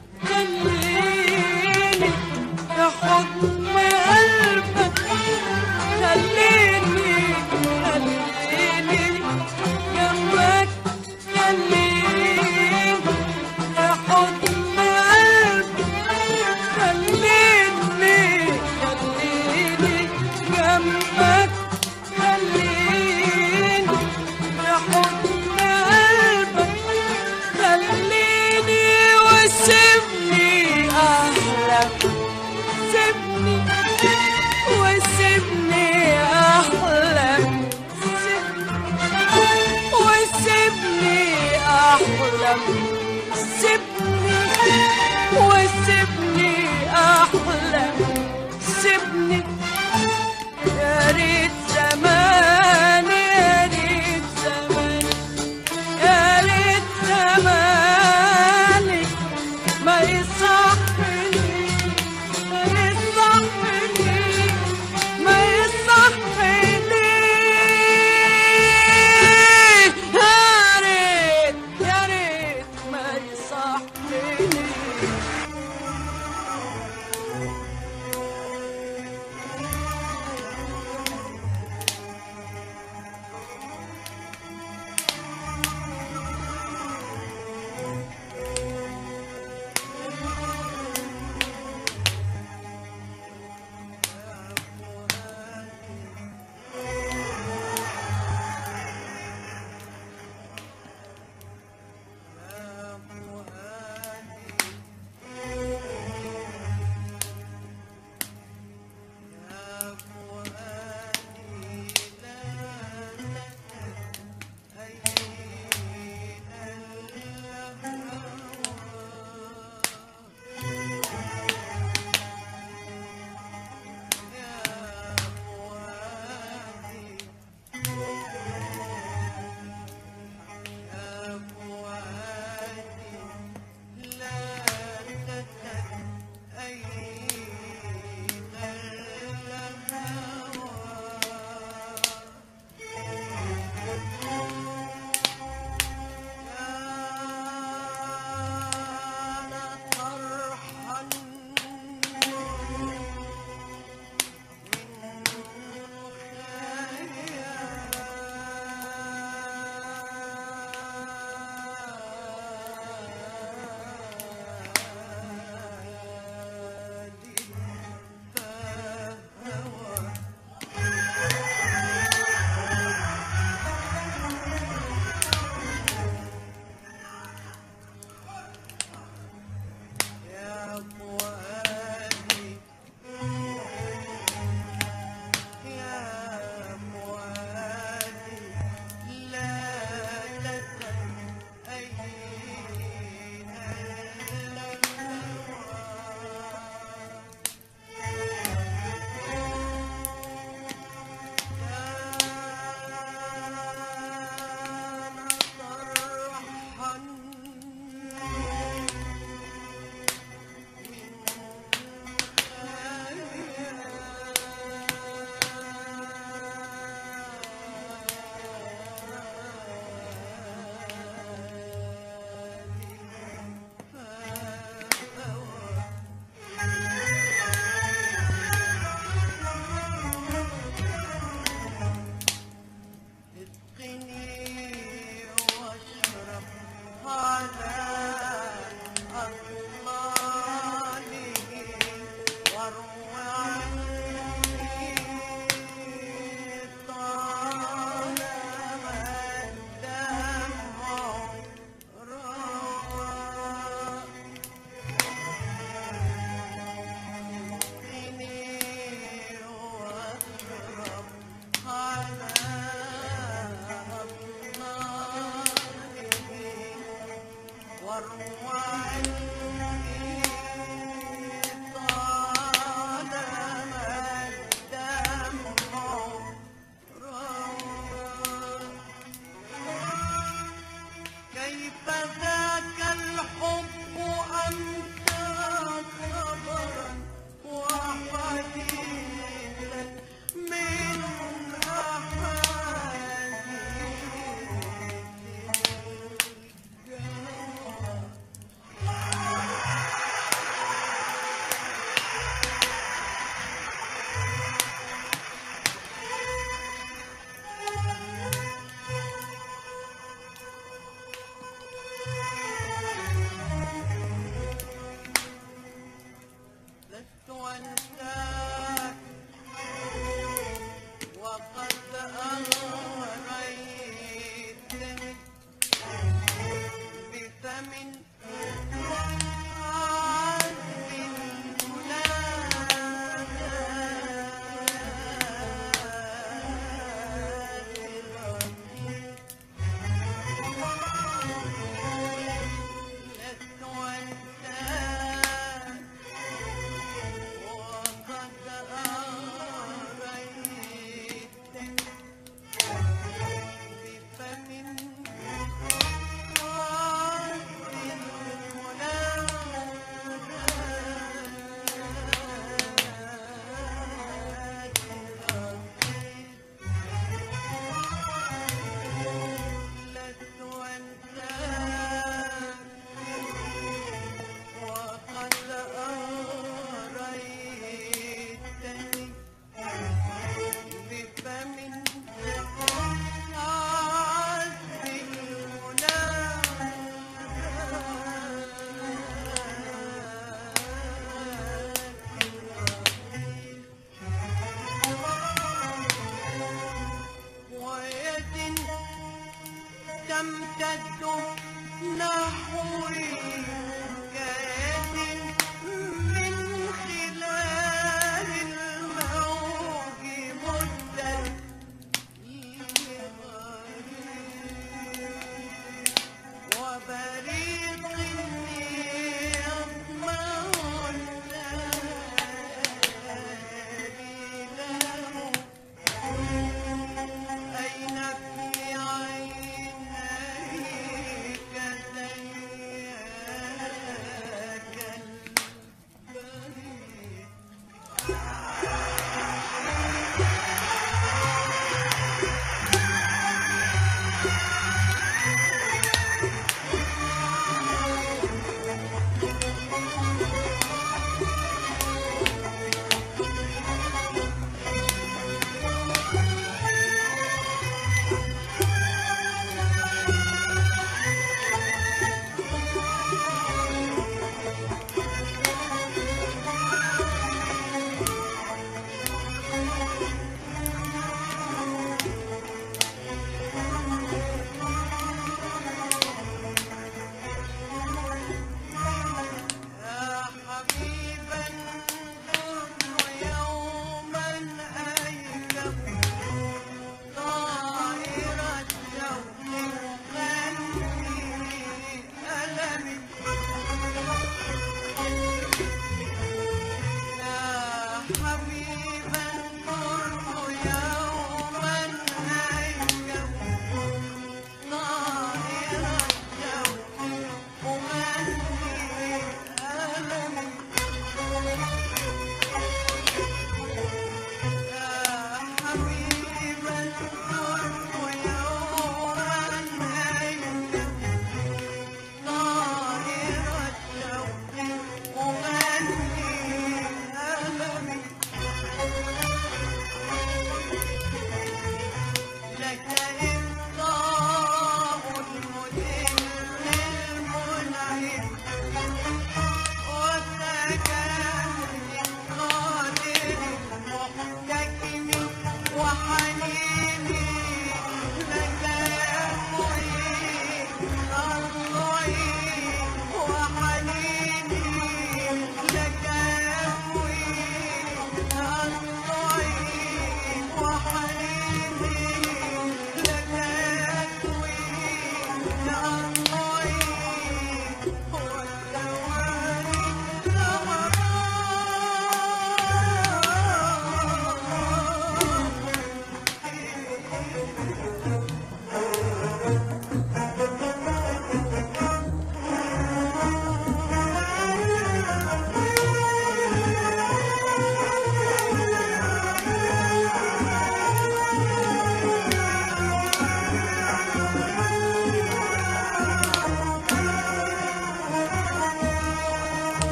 خليني في حضن قلبك خليني خليني جنبك خليني في حضن قلبك خليني خليني جنبك خليني في حضن قلبك خليني وسيبني أحلم سيبني وسيبني أحلم سيبني وسيبني أحلم سيبني وسيبني أحلم سيبني يا ريت زمان يا ريت زمان يا ريت زماني ما يصحني ما يصحني ما يصحني يا ريت يا ريت ما يصحني كيف ذاك الحب أنت خبرا وحديثا من أحاديث لست أنساك وقد أغريتني بفم عذب منادى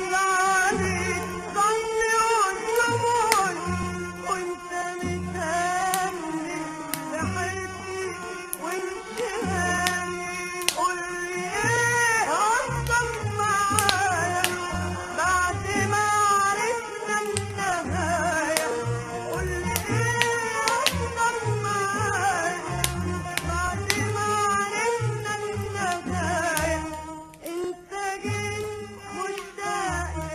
طال عليك ظني والدموع وانت متهني بحيرتي وانشغالي قولي ايه اصلا معايا بعد ما عرفنا النهاية قولي ايه اصلا معايا بعد ما عرفنا النهاية انت جيت مشتاق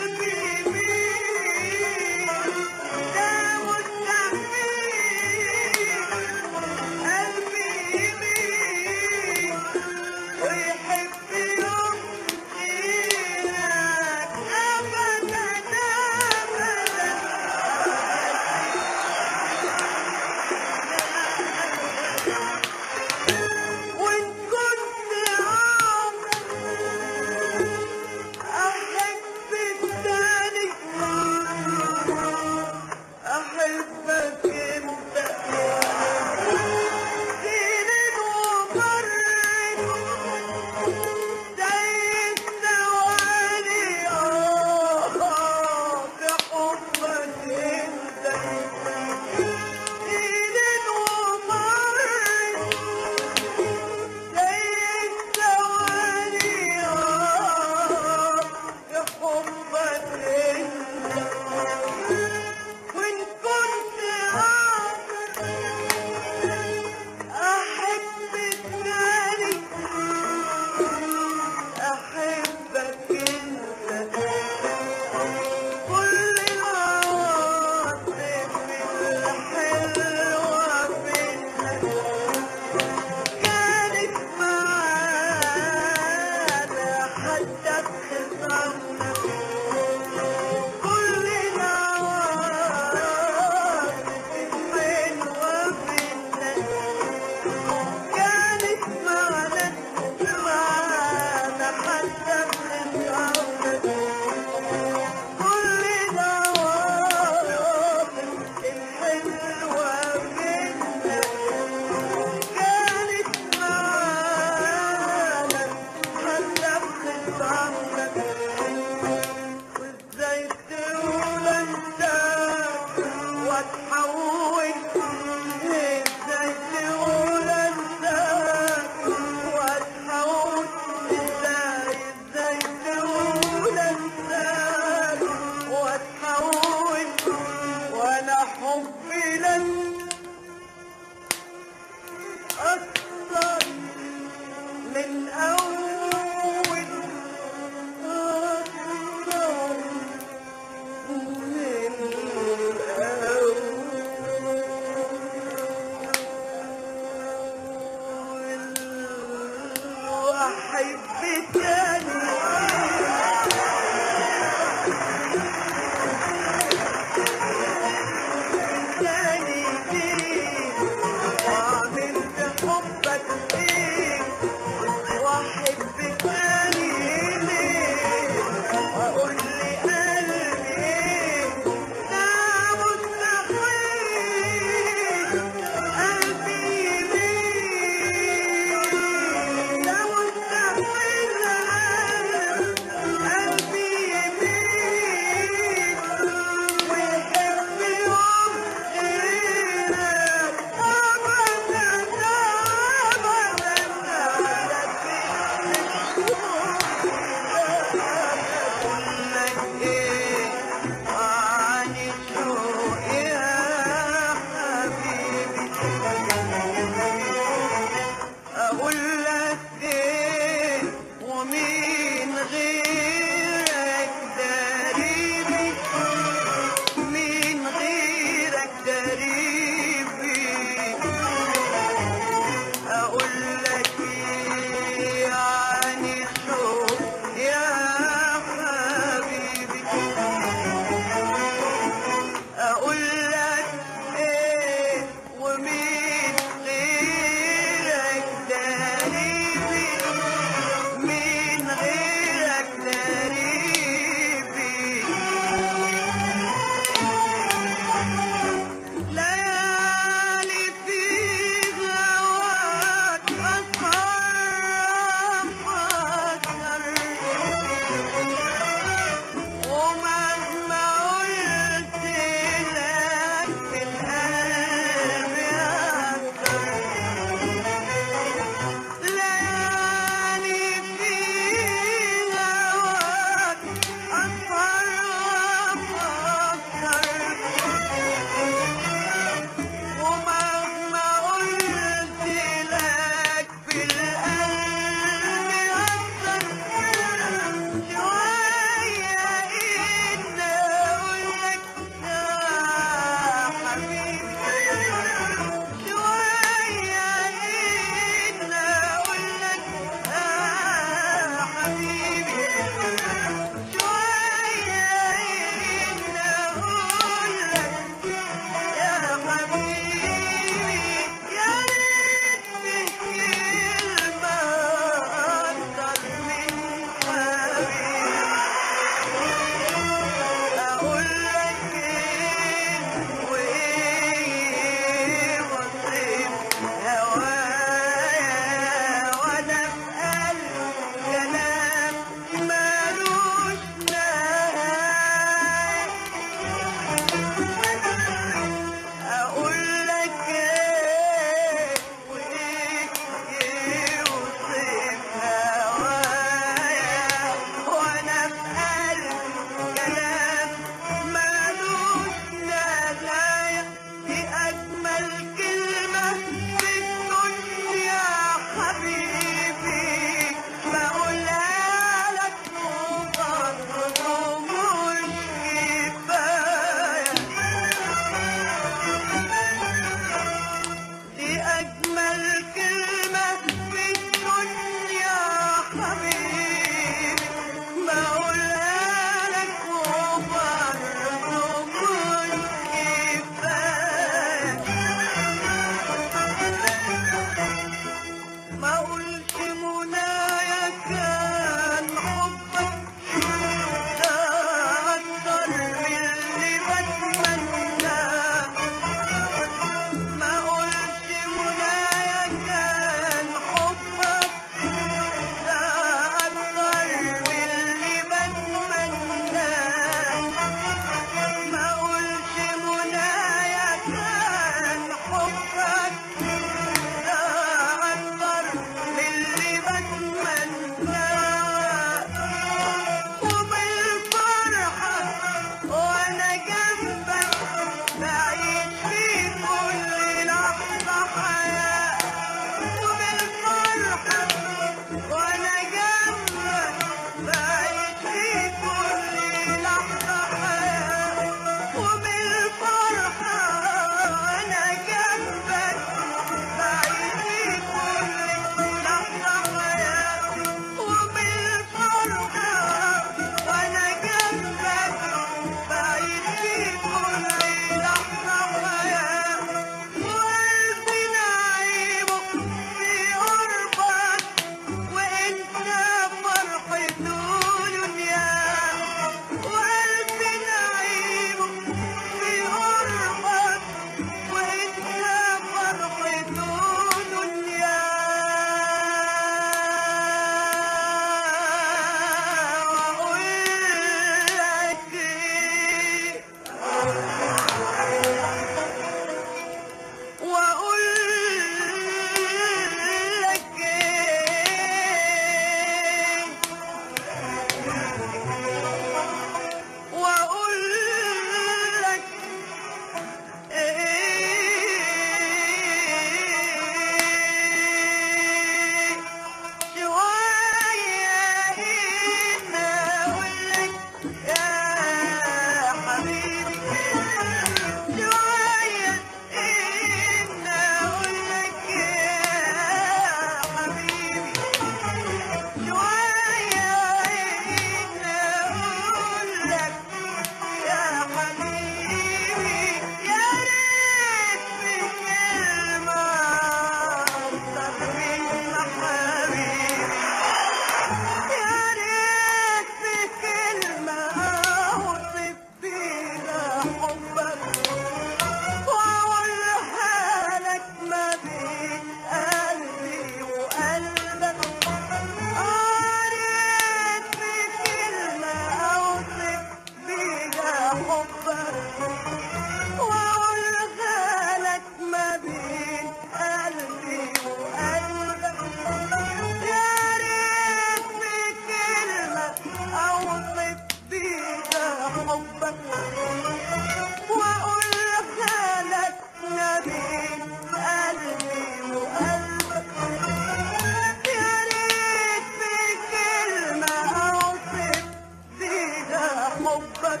حبك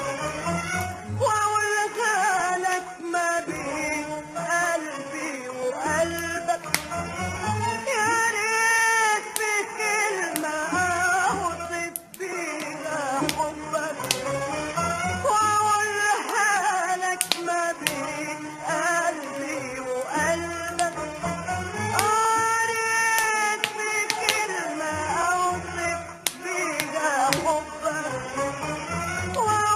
واقولها لك ما بين قلبي وقلبك يا ريت في كلمة اوصف فيها حبك واقولها لك ما بين قلبي وقلبك قريت في كلمة أوصف بيها حبك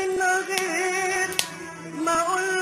من غير ما اقول